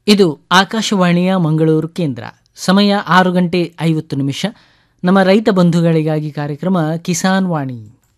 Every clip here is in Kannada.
ಇದು ಆಕಾಶವಾಣಿಯ ಮಂಗಳೂರು ಕೇಂದ್ರ ಸಮಯ ಆರು ಗಂಟೆ ಐವತ್ತು ನಿಮಿಷ ನಮ್ಮ ರೈತ ಬಂಧುಗಳಿಗಾಗಿ ಕಾರ್ಯಕ್ರಮ ಕಿಸಾನ್ ವಾಣಿ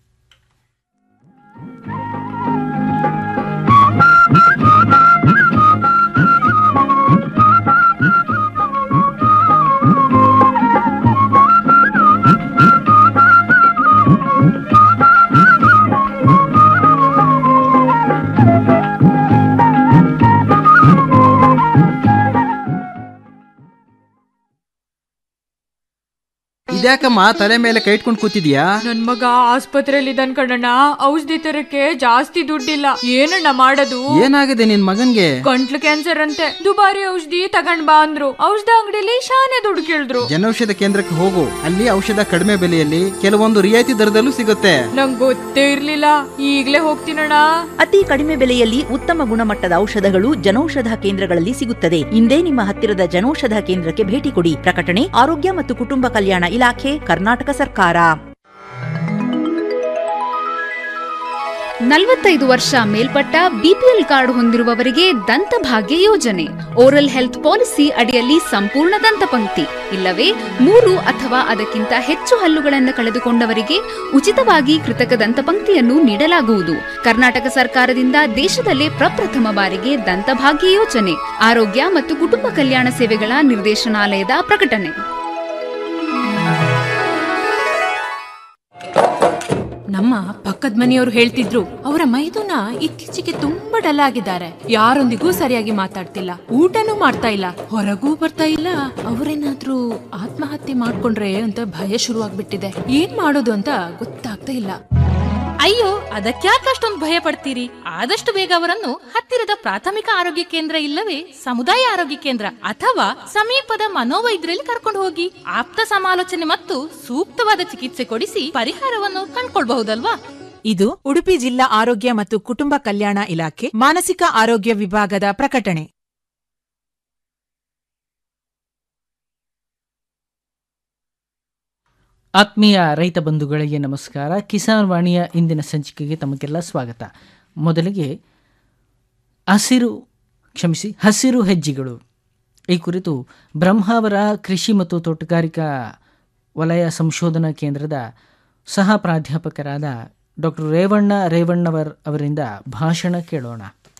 ಇದ್ಯಾಕಮ್ಮ ತಲೆ ಮೇಲೆ ಕೈ ಇಟ್ಕೊಂಡು ಕೂತಿದ್ಯಾ ನನ್ ಮಗ ಆಸ್ಪತ್ರೆಯಲ್ಲಿ ಇದ್ದಾನ್ ಕಣಣ್ಣ ಔಷಧಿ ತರಕ್ಕೆ ಜಾಸ್ತಿ ದುಡ್ಡಿಲ್ಲ ಏನಣ್ಣ ಮಾಡೋದು ಏನಾಗಿದೆ ನಿನ್ ಮಗನ್ಗೆ ಗಂಟ್ಲು ಕ್ಯಾನ್ಸರ್ ಅಂತೆ ದುಬಾರಿ ಔಷಧಿ ತಗೊಂಡ್ ಬಾ ಅಂದ್ರು ಔಷಧ ಅಂಗಡಿಲಿ ಶಾನೆ ದುಡ್ಡು ಕೇಳಿದ್ರು ಜನೌಷಧ ಕೇಂದ್ರಕ್ಕೆ ಹೋಗು ಅಲ್ಲಿ ಔಷಧ ಕಡಿಮೆ ಬೆಲೆಯಲ್ಲಿ ಕೆಲವೊಂದು ರಿಯಾಯಿತಿ ದರದಲ್ಲೂ ಸಿಗುತ್ತೆ ನಂಗ್ ಗೊತ್ತೇ ಇರ್ಲಿಲ್ಲ ಈಗ್ಲೇ ಹೋಗ್ತೀನಣ್ಣ ಅತಿ ಕಡಿಮೆ ಬೆಲೆಯಲ್ಲಿ ಉತ್ತಮ ಗುಣಮಟ್ಟದ ಔಷಧಗಳು ಜನೌಷಧ ಕೇಂದ್ರಗಳಲ್ಲಿ ಸಿಗುತ್ತದೆ ಇಂದೇ ನಿಮ್ಮ ಹತ್ತಿರದ ಜನೌಷಧ ಕೇಂದ್ರಕ್ಕೆ ಭೇಟಿ ಕೊಡಿ ಪ್ರಕಟಣೆ ಆರೋಗ್ಯ ಮತ್ತು ಕುಟುಂಬ ಕಲ್ಯಾಣ ಇಲಾಖೆ ಕರ್ನಾಟಕ ಸರ್ಕಾರ ನಲವತ್ತೈದು ವರ್ಷ ಮೇಲ್ಪಟ್ಟ ಬಿಪಿಎಲ್ ಕಾರ್ಡ್ ಹೊಂದಿರುವವರಿಗೆ ದಂತಭಾಗ್ಯ ಯೋಜನೆ ಓರಲ್ ಹೆಲ್ತ್ ಪಾಲಿಸಿ ಅಡಿಯಲ್ಲಿ ಸಂಪೂರ್ಣ ದಂತಪಂಕ್ತಿ ಇಲ್ಲವೇ ಮೂರು ಅಥವಾ ಅದಕ್ಕಿಂತ ಹೆಚ್ಚು ಹಲ್ಲುಗಳನ್ನು ಕಳೆದುಕೊಂಡವರಿಗೆ ಉಚಿತವಾಗಿ ಕೃತಕ ದಂತಪಂಕ್ತಿಯನ್ನು ನೀಡಲಾಗುವುದು ಕರ್ನಾಟಕ ಸರ್ಕಾರದಿಂದ ದೇಶದಲ್ಲೇ ಪ್ರಪ್ರಥಮ ಬಾರಿಗೆ ದಂತಭಾಗ್ಯ ಯೋಜನೆ ಆರೋಗ್ಯ ಮತ್ತು ಕುಟುಂಬ ಕಲ್ಯಾಣ ಸೇವೆಗಳ ನಿರ್ದೇಶನಾಲಯದ ಪ್ರಕಟಣೆ ನಮ್ಮ ಪಕ್ಕದ ಮನೆಯವರು ಹೇಳ್ತಿದ್ರು ಅವರ ಮೈದುನ ಇತ್ತೀಚೆಗೆ ತುಂಬಾ ಡಲ್ ಆಗಿದ್ದಾರೆ ಯಾರೊಂದಿಗೂ ಸರಿಯಾಗಿ ಮಾತಾಡ್ತಿಲ್ಲ ಊಟನೂ ಮಾಡ್ತಾ ಇಲ್ಲ ಹೊರಗೂ ಬರ್ತಾ ಇಲ್ಲ ಅವರೇನಾದ್ರೂ ಆತ್ಮಹತ್ಯೆ ಮಾಡ್ಕೊಂಡ್ರೆ ಅಂತ ಭಯ ಶುರುವಾಗ್ಬಿಟ್ಟಿದೆ ಏನ್ ಮಾಡೋದು ಅಂತ ಗೊತ್ತಾಗ್ತಾ ಇಲ್ಲ ಅಯ್ಯೋ ಅದಕ್ಯಾಕೆ ಅಷ್ಟೊಂದು ಭಯ ಪಡ್ತೀರಿ ಆದಷ್ಟು ಬೇಗ ಅವರನ್ನು ಹತ್ತಿರದ ಪ್ರಾಥಮಿಕ ಆರೋಗ್ಯ ಕೇಂದ್ರ ಇಲ್ಲವೇ ಸಮುದಾಯ ಆರೋಗ್ಯ ಕೇಂದ್ರ ಅಥವಾ ಸಮೀಪದ ಮನೋವೈದ್ಯರಲ್ಲಿ ಕರ್ಕೊಂಡು ಹೋಗಿ ಆಪ್ತ ಸಮಾಲೋಚನೆ ಮತ್ತು ಸೂಕ್ತವಾದ ಚಿಕಿತ್ಸೆ ಕೊಡಿಸಿ ಪರಿಹಾರವನ್ನು ಕಂಡ್ಕೊಳ್ಬಹುದಲ್ವಾ ಇದು ಉಡುಪಿ ಜಿಲ್ಲಾ ಆರೋಗ್ಯ ಮತ್ತು ಕುಟುಂಬ ಕಲ್ಯಾಣ ಇಲಾಖೆ ಮಾನಸಿಕ ಆರೋಗ್ಯ ವಿಭಾಗದ ಪ್ರಕಟಣೆ ಆತ್ಮೀಯ ರೈತ ಬಂಧುಗಳಿಗೆ ನಮಸ್ಕಾರ ಕಿಸಾನ್ ವಾಣಿಯ ಇಂದಿನ ಸಂಚಿಕೆಗೆ ತಮಗೆಲ್ಲ ಸ್ವಾಗತ ಮೊದಲಿಗೆ ಹಸಿರು ಕ್ಷಮಿಸಿ ಹಸಿರು ಹೆಜ್ಜೆಗಳು ಈ ಕುರಿತು ಬ್ರಹ್ಮಾವರ ಕೃಷಿ ಮತ್ತು ತೋಟಗಾರಿಕಾ ವಲಯ ಸಂಶೋಧನಾ ಕೇಂದ್ರದ ಸಹ ಪ್ರಾಧ್ಯಾಪಕರಾದ ಡಾಕ್ಟರ್ ರೇವಣ್ಣ ರೇವಣ್ಣವರ್ ಅವರಿಂದ ಭಾಷಣ ಕೇಳೋಣ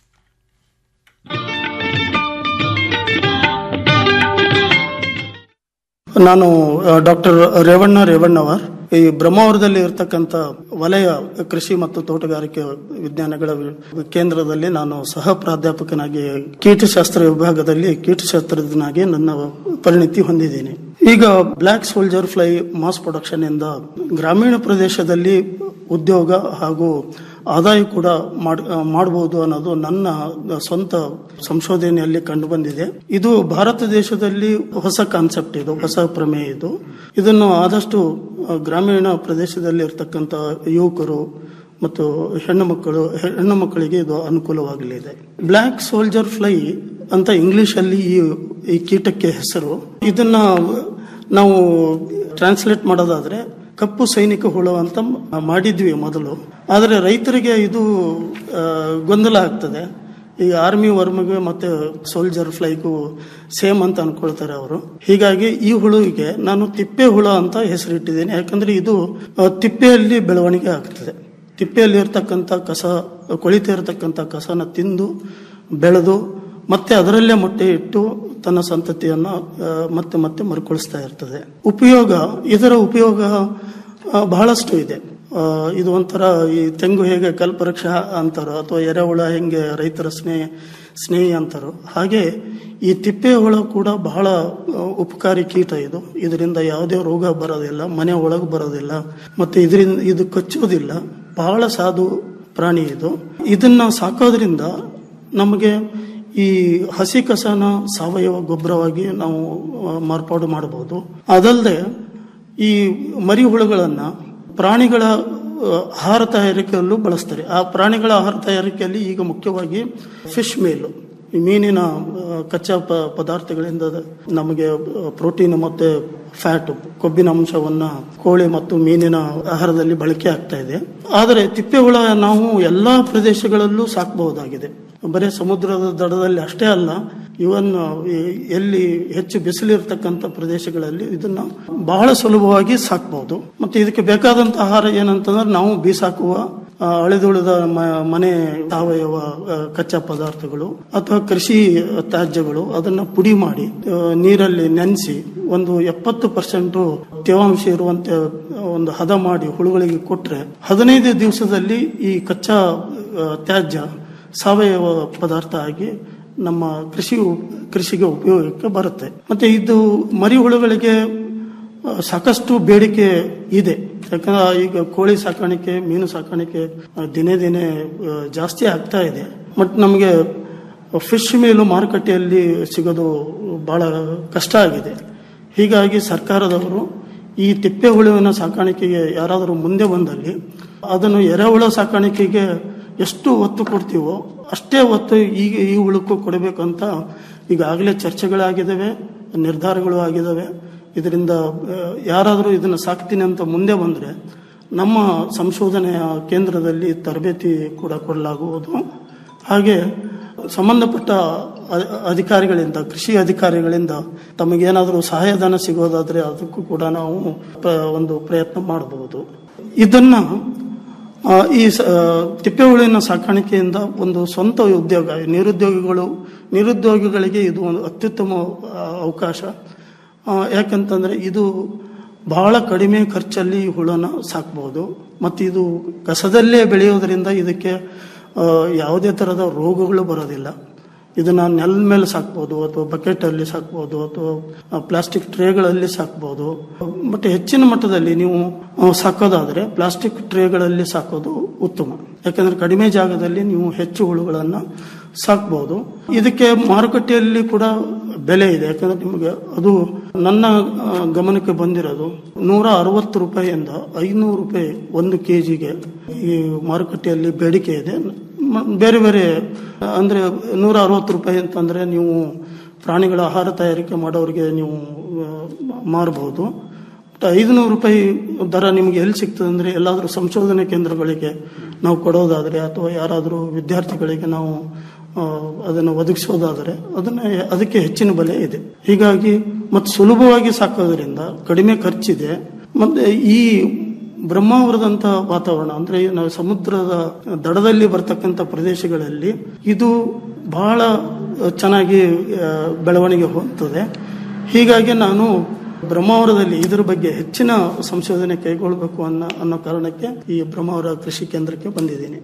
ನಾನು ಡಾಕ್ಟರ್ ರೇವಣ್ಣ ರೇವಣ್ಣವರ್ ಈ ಬ್ರಹ್ಮಾವರದಲ್ಲಿ ಇರತಕ್ಕಂಥ ವಲಯ ಕೃಷಿ ಮತ್ತು ತೋಟಗಾರಿಕೆ ವಿಜ್ಞಾನಗಳ ವಿ- ಕೇಂದ್ರದಲ್ಲಿ ನಾನು ಸಹ ಪ್ರಾಧ್ಯಾಪಕನಾಗಿ ಕೀಟಶಾಸ್ತ್ರ ವಿಭಾಗದಲ್ಲಿ ಕೀಟಶಾಸ್ತ್ರಜ್ಞನಾಗಿ ನನ್ನ ಪರಿಣಿತಿ ಹೊಂದಿದ್ದೇನೆ ಈಗ black soldier fly mass production ಇಂದ ಗ್ರಾಮೀಣ ಪ್ರದೇಶದಲ್ಲಿ ಉದ್ಯೋಗ ಹಾಗೂ ಆದಾಯ ಕೂಡ ಮಾಡ್- ಮಾಡಬಹುದು ಅನ್ನೋದು ನನ್ನ ಸ್ವಂತ ಸಂಶೋಧನೆಯಲ್ಲಿ ಕಂಡು ಬಂದಿದೆ ಇದು ಭಾರತ ದೇಶದಲ್ಲಿ ಹೊಸ ಕಾನ್ಸೆಪ್ಟ್ ಇದು ಹೊಸ ಪ್ರಮೇಯ ಇದು ಇದನ್ನು ಆದಷ್ಟು ಆ, ಗ್ರಾಮೀಣ ಪ್ರದೇಶದಲ್ಲಿ ಇರ್ತಕ್ಕಂಥ ಯುವಕರು ಮತ್ತು ಹೆಣ್ಣು ಮಕ್ಕಳು ಹೆಣ್ಣು ಮಕ್ಕಳಿಗೆ ಇದು ಅನುಕೂಲವಾಗಲಿದೆ ಬ್ಲ್ಯಾಕ್ ಸೋಲ್ಜರ್ ಫ್ಲೈ ಅಂತ ಇಂಗ್ಲಿಷ್ ಅಲ್ಲಿ ಈ ಈ ಕೀಟಕ್ಕೆ ಹೆಸರು ಇದನ್ನ ನಾವು ಟ್ರಾನ್ಸ್ಲೇಟ್ ಮಾಡೋದಾದ್ರೆ ಕಪ್ಪು ಸೈನಿಕ ಹುಳು ಅಂತ ಮಾಡಿದ್ವಿ ಮೊದಲು ಆದರೆ ರೈತರಿಗೆ ಇದು ಆ, ಗೊಂದಲ ಆಗ್ತದೆ ಈ ಆರ್ಮಿ ವರ್ಮಿಗೆ ಮತ್ತೆ ಸೋಲ್ಜರ್ ಫ್ಲೈಗೂ ಸೇಮ್ ಅಂತ ಅನ್ಕೊಳ್ತಾರೆ ಅವರು ಹೀಗಾಗಿ ಈ ಹುಳುವಿಗೆ ನಾನು ತಿಪ್ಪೆ ಹುಳ ಅಂತ ಹೆಸರಿಟ್ಟಿದ್ದೇನೆ ಯಾಕಂದ್ರೆ ಇದು ಆ, ತಿಪ್ಪೆಯಲ್ಲಿ ಬೆಳವಣಿಗೆ ಆಗ್ತದೆ ತಿಪ್ಪೆಯಲ್ಲಿ ಇರ್ತಕ್ಕಂಥ ಕಸ ಕೊಳಿತಾ ಇರತಕ್ಕಂಥ ಕಸನ ತಿಂದು ಬೆಳೆದು ಮತ್ತೆ ಅದರಲ್ಲೇ ಮೊಟ್ಟೆ ಇಟ್ಟು ತನ್ನ ಸಂತತಿಯನ್ನ ಆ, ಮತ್ತೆ ಮತ್ತೆ ಮರುಕಳಿಸ್ತಾ ಇರ್ತದೆ ಉಪಯೋಗ ಇದರ ಉಪಯೋಗ ಆ, ಬಹಳಷ್ಟು ಇದೆ ಆ, ಇದು ಒಂಥರ ಈ ತೆಂಗು ಹೇಗೆ ಕಲ್ಪವೃಕ್ಷ ಅಂತಾರೋ ಅಥವಾ ಎರೆಹುಳ ಹೆಂಗೆ ರೈತರ ಸ್ನೇಹ ಸ್ನೇಹಿ ಅಂತಾರೋ ಹಾಗೆ ಈ ತಿಪ್ಪೆ ಹುಳ ಕೂಡ ಬಹಳ ಆ, ಉಪಕಾರಿ ಕೀಟ ಇದು ಇದರಿಂದ ಯಾವುದೇ ರೋಗ ಬರೋದಿಲ್ಲ ಮನೆ ಒಳಗೆ ಬರೋದಿಲ್ಲ ಮತ್ತೆ ಇದರಿಂದ ಇದು ಕಚ್ಚೋದಿಲ್ಲ ಬಹಳ ಸಾಧು ಪ್ರಾಣಿ ಇದು ಇದನ್ನ ಸಾಕೋದ್ರಿಂದ ನಮಗೆ ಈ ಹಸಿ ಕಸನ ಸಾವಯವ ಗೊಬ್ಬರವಾಗಿ ನಾವು ಆ, ಮಾರ್ಪಾಡು ಮಾಡಬಹುದು ಅದಲ್ಲದೆ ಈ ಮರಿ ಹುಳುಗಳನ್ನ ಪ್ರಾಣಿಗಳ ಆ, ಆಹಾರ ತಯಾರಿಕೆಯಲ್ಲೂ ಬಳಸ್ತಾರೆ ಆ ಪ್ರಾಣಿಗಳ ಆಹಾರ ತಯಾರಿಕೆಯಲ್ಲಿ ಈಗ ಮುಖ್ಯವಾಗಿ ಫಿಶ್ ಮೇಲು ಈ ಮೀನಿನ ಆ, ಕಚ್ಚಾ ಪ ಪದಾರ್ಥಗಳಿಂದ ನಮಗೆ ಪ್ರೋಟೀನ್ ಮತ್ತೆ ಫ್ಯಾಟ್ ಕೊಬ್ಬಿನ ಅಂಶವನ್ನ ಕೋಳಿ ಮತ್ತು ಮೀನಿನ ಆಹಾರದಲ್ಲಿ ಬಳಕೆ ಆಗ್ತಾ ಇದೆ ಆದರೆ ತಿಪ್ಪೆ ಹುಳ ನಾವು ಎಲ್ಲಾ ಪ್ರದೇಶಗಳಲ್ಲೂ ಸಾಕಬಹುದಾಗಿದೆ ಬರೀ ಸಮುದ್ರದ ದಡದಲ್ಲಿ ಅಷ್ಟೇ ಅಲ್ಲ ಇವನ್ ಎಲ್ಲಿ ಹೆಚ್ಚು ಬಿಸಿಲಿರ್ತಕ್ಕಂಥ ಪ್ರದೇಶಗಳಲ್ಲಿ ಇದನ್ನ ಬಹಳ ಸುಲಭವಾಗಿ ಸಾಕಬಹುದು ಮತ್ತೆ ಇದಕ್ಕೆ ಬೇಕಾದಂತ ಆಹಾರ ಏನಂತಂದ್ರೆ ನಾವು ಬೀಸಾಕುವ ಆ, ಅಳಿದುಳಿದ ಮ- ಮನೆ ಸಾವಯವ ಆ, ಕಚ್ಚಾ ಪದಾರ್ಥಗಳು ಅಥವಾ ಕೃಷಿ ತ್ಯಾಜ್ಯಗಳು ಅದನ್ನ ಪುಡಿ ಮಾಡಿ ಆ, ನೀರಲ್ಲಿ ನೆನೆಸಿ ಒಂದು ಎಪ್ಪತ್ತು ಪರ್ಸೆಂಟ್ ತೇವಾಂಶ ಇರುವಂತೆ ಒಂದು ಹದ ಮಾಡಿ ಹುಳುಗಳಿಗೆ ಕೊಟ್ರೆ ಹದಿನೈದು ದಿವಸದಲ್ಲಿ ಈ ಕಚ್ಚಾ ಆ, ತ್ಯಾಜ್ಯ ಸಾವಯವ ಪದಾರ್ಥ ಆಗಿ ನಮ್ಮ ಕೃಷಿ ಕೃಷಿಗೆ ಉಪಯೋಗಕ್ಕೆ ಬರುತ್ತೆ ಮತ್ತೆ ಇದು ಮರಿ ಹುಳುಗಳಿಗೆ ಆ, ಸಾಕಷ್ಟು ಬೇಡಿಕೆ ಇದೆ ಯಾಕಂದ್ರೆ ಈಗ ಕೋಳಿ ಸಾಕಾಣಿಕೆ ಮೀನು ಸಾಕಾಣಿಕೆ ಆ, ದಿನೇ ದಿನೇ ಆ, ಜಾಸ್ತಿ ಆಗ್ತಾ ಇದೆ ಬಟ್ ನಮಗೆ ಫಿಶ್ ಮೀಲು ಮಾರುಕಟ್ಟೆಯಲ್ಲಿ ಸಿಗೋದು ಬಹಳ ಕಷ್ಟ ಆಗಿದೆ ಹೀಗಾಗಿ ಸರ್ಕಾರದವರು ಈ ತಿಪ್ಪೆ ಹುಳುವಿನ ಸಾಕಾಣಿಕೆಗೆ ಯಾರಾದರೂ ಮುಂದೆ ಬಂದಲ್ಲಿ ಅದನ್ನು ಎರೆಹುಳ ಸಾಕಾಣಿಕೆಗೆ ಎಷ್ಟು ಒತ್ತು ಕೊಡ್ತೀವೋ ಅಷ್ಟೇ ಒತ್ತು ಈಗ ಈ ಹುಳುಕ್ಕೂ ಕೊಡಬೇಕಂತ ಈಗಾಗಲೇ ಚರ್ಚೆಗಳಾಗಿದ್ದಾವೆ ನಿರ್ಧಾರಗಳು ಆಗಿದ್ದಾವೆ ಇದರಿಂದ ಆ, ಯಾರಾದರೂ ಇದನ್ನು ಸಾಕ್ತೀನಿ ಅಂತ ಮುಂದೆ ಬಂದರೆ ನಮ್ಮ ಸಂಶೋಧನೆಯ ಕೇಂದ್ರದಲ್ಲಿ ತರಬೇತಿ ಕೂಡ ಕೊಡಲಾಗುವುದು ಹಾಗೆ ಸಂಬಂಧಪಟ್ಟ ಅ- ಅಧಿಕಾರಿಗಳಿಂದ ಕೃಷಿ ಅಧಿಕಾರಿಗಳಿಂದ ತಮಗೇನಾದರೂ ಸಹಾಯಧನ ಸಿಗೋದಾದ್ರೆ ಅದಕ್ಕೂ ಕೂಡ ನಾವು ಪ್ರ- ಒಂದು ಪ್ರಯತ್ನ ಮಾಡಬಹುದು ಇದನ್ನ ಆ, ಈ ಸ- ಆ, ತಿಪ್ಪೆಹುಳಿನ ಸಾಕಾಣಿಕೆಯಿಂದ ಒಂದು ಸ್ವಂತ ಉದ್ಯೋಗ ನಿರುದ್ಯೋಗಿಗಳು ನಿರುದ್ಯೋಗಿಗಳಿಗೆ ಇದು ಒಂದು ಅತ್ಯುತ್ತಮ ಆ, ಅವಕಾಶ ಆ, ಯಾಕಂತಂದ್ರೆ ಇದು ಬಹಳ ಕಡಿಮೆ ಖರ್ಚಲ್ಲಿ ಈ ಹುಳನ ಸಾಕ್ಬಹುದು ಮತ್ತು ಇದು ಕಸದಲ್ಲೇ ಬೆಳೆಯೋದ್ರಿಂದ ಇದಕ್ಕೆ ಆ, ಯಾವುದೇ ಥರದ ರೋಗಗಳು ಬರೋದಿಲ್ಲ ಇದನ್ನ ನೆಲದ ಮೇಲೆ ಸಾಕ್ಬೋದು ಅಥವಾ ಬಕೆಟ್ ಅಲ್ಲಿ ಸಾಕ್ಬೋದು ಅಥವಾ ಪ್ಲಾಸ್ಟಿಕ್ ಟ್ರೇಗಳಲ್ಲಿ ಸಾಕ್ಬೋದು ಬಟ್ ಹೆಚ್ಚಿನ ಮಟ್ಟದಲ್ಲಿ ನೀವು ಆ, ಸಾಕೋದಾದ್ರೆ ಪ್ಲಾಸ್ಟಿಕ್ ಟ್ರೇಗಳಲ್ಲಿ ಸಾಕೋದು ಉತ್ತಮ ಯಾಕಂದ್ರೆ ಕಡಿಮೆ ಜಾಗದಲ್ಲಿ ನೀವು ಹೆಚ್ಚು ಹುಳುಗಳನ್ನ ಸಾಕ್ಬೋದು ಇದಕ್ಕೆ ಮಾರುಕಟ್ಟೆಯಲ್ಲಿ ಕೂಡ ಬೆಲೆ ಇದೆ ಯಾಕಂದ್ರೆ ನಿಮಗೆ ಅದು ನನ್ನ ಆ, ಗಮನಕ್ಕೆ ಬಂದಿರೋದು ನೂರ ಅರವತ್ತು ರೂಪಾಯಿಯಿಂದ ಐನೂರು ರೂಪಾಯಿ ಒಂದು ಕೆ ಜಿಗೆ ಈ ಮಾರುಕಟ್ಟೆಯಲ್ಲಿ ಬೇಡಿಕೆ ಇದೆ ಮ- ಬೇರೆ ಬೇರೆ ಅಂದ್ರೆ ನೂರ ಅರವತ್ತು ರೂಪಾಯಿ ಅಂತಂದ್ರೆ ನೀವು ಪ್ರಾಣಿಗಳ ಆಹಾರ ತಯಾರಿಕೆ ಮಾಡೋರಿಗೆ ನೀವು ಆ, ಮಾರಬಹುದು ಬಟ್ ಐದುನೂರು ರೂಪಾಯಿ ದರ ನಿಮಗೆ ಎಲ್ಲಿ ಸಿಗ್ತದೆ ಅಂದ್ರೆ ಎಲ್ಲಾದರೂ ಸಂಶೋಧನೆ ಕೇಂದ್ರಗಳಿಗೆ ನಾವು ಕೊಡೋದಾದ್ರೆ ಅಥವಾ ಯಾರಾದರೂ ವಿದ್ಯಾರ್ಥಿಗಳಿಗೆ ನಾವು ಆ, ಅದನ್ನು ಒದಗಿಸೋದಾದರೆ ಅದನ್ನ ಅದಕ್ಕೆ ಹೆಚ್ಚಿನ ಬೆಲೆ ಇದೆ ಹೀಗಾಗಿ ಮತ್ತು ಸುಲಭವಾಗಿ ಸಾಕೋದ್ರಿಂದ ಕಡಿಮೆ ಖರ್ಚಿದೆ ಮತ್ತೆ ಈ ಬ್ರಹ್ಮಾವರದಂತ ವಾತಾವರಣ ಅಂದ್ರೆ ನಾವು ಸಮುದ್ರದ ದಡದಲ್ಲಿ ಬರ್ತಕ್ಕಂಥ ಪ್ರದೇಶಗಳಲ್ಲಿ ಇದು ಬಹಳ ಚೆನ್ನಾಗಿ ಆ, ಬೆಳವಣಿಗೆ ಹೊಂದುತ್ತದೆ ಹೀಗಾಗಿ ನಾನು ಬ್ರಹ್ಮಾವರದಲ್ಲಿ ಇದರ ಬಗ್ಗೆ ಹೆಚ್ಚಿನ ಸಂಶೋಧನೆ ಕೈಗೊಳ್ಳಬೇಕು ಅನ್ನೋ ಅನ್ನೋ ಕಾರಣಕ್ಕೆ ಈ ಬ್ರಹ್ಮಾವರ ಕೃಷಿ ಕೇಂದ್ರಕ್ಕೆ ಬಂದಿದ್ದೀನಿ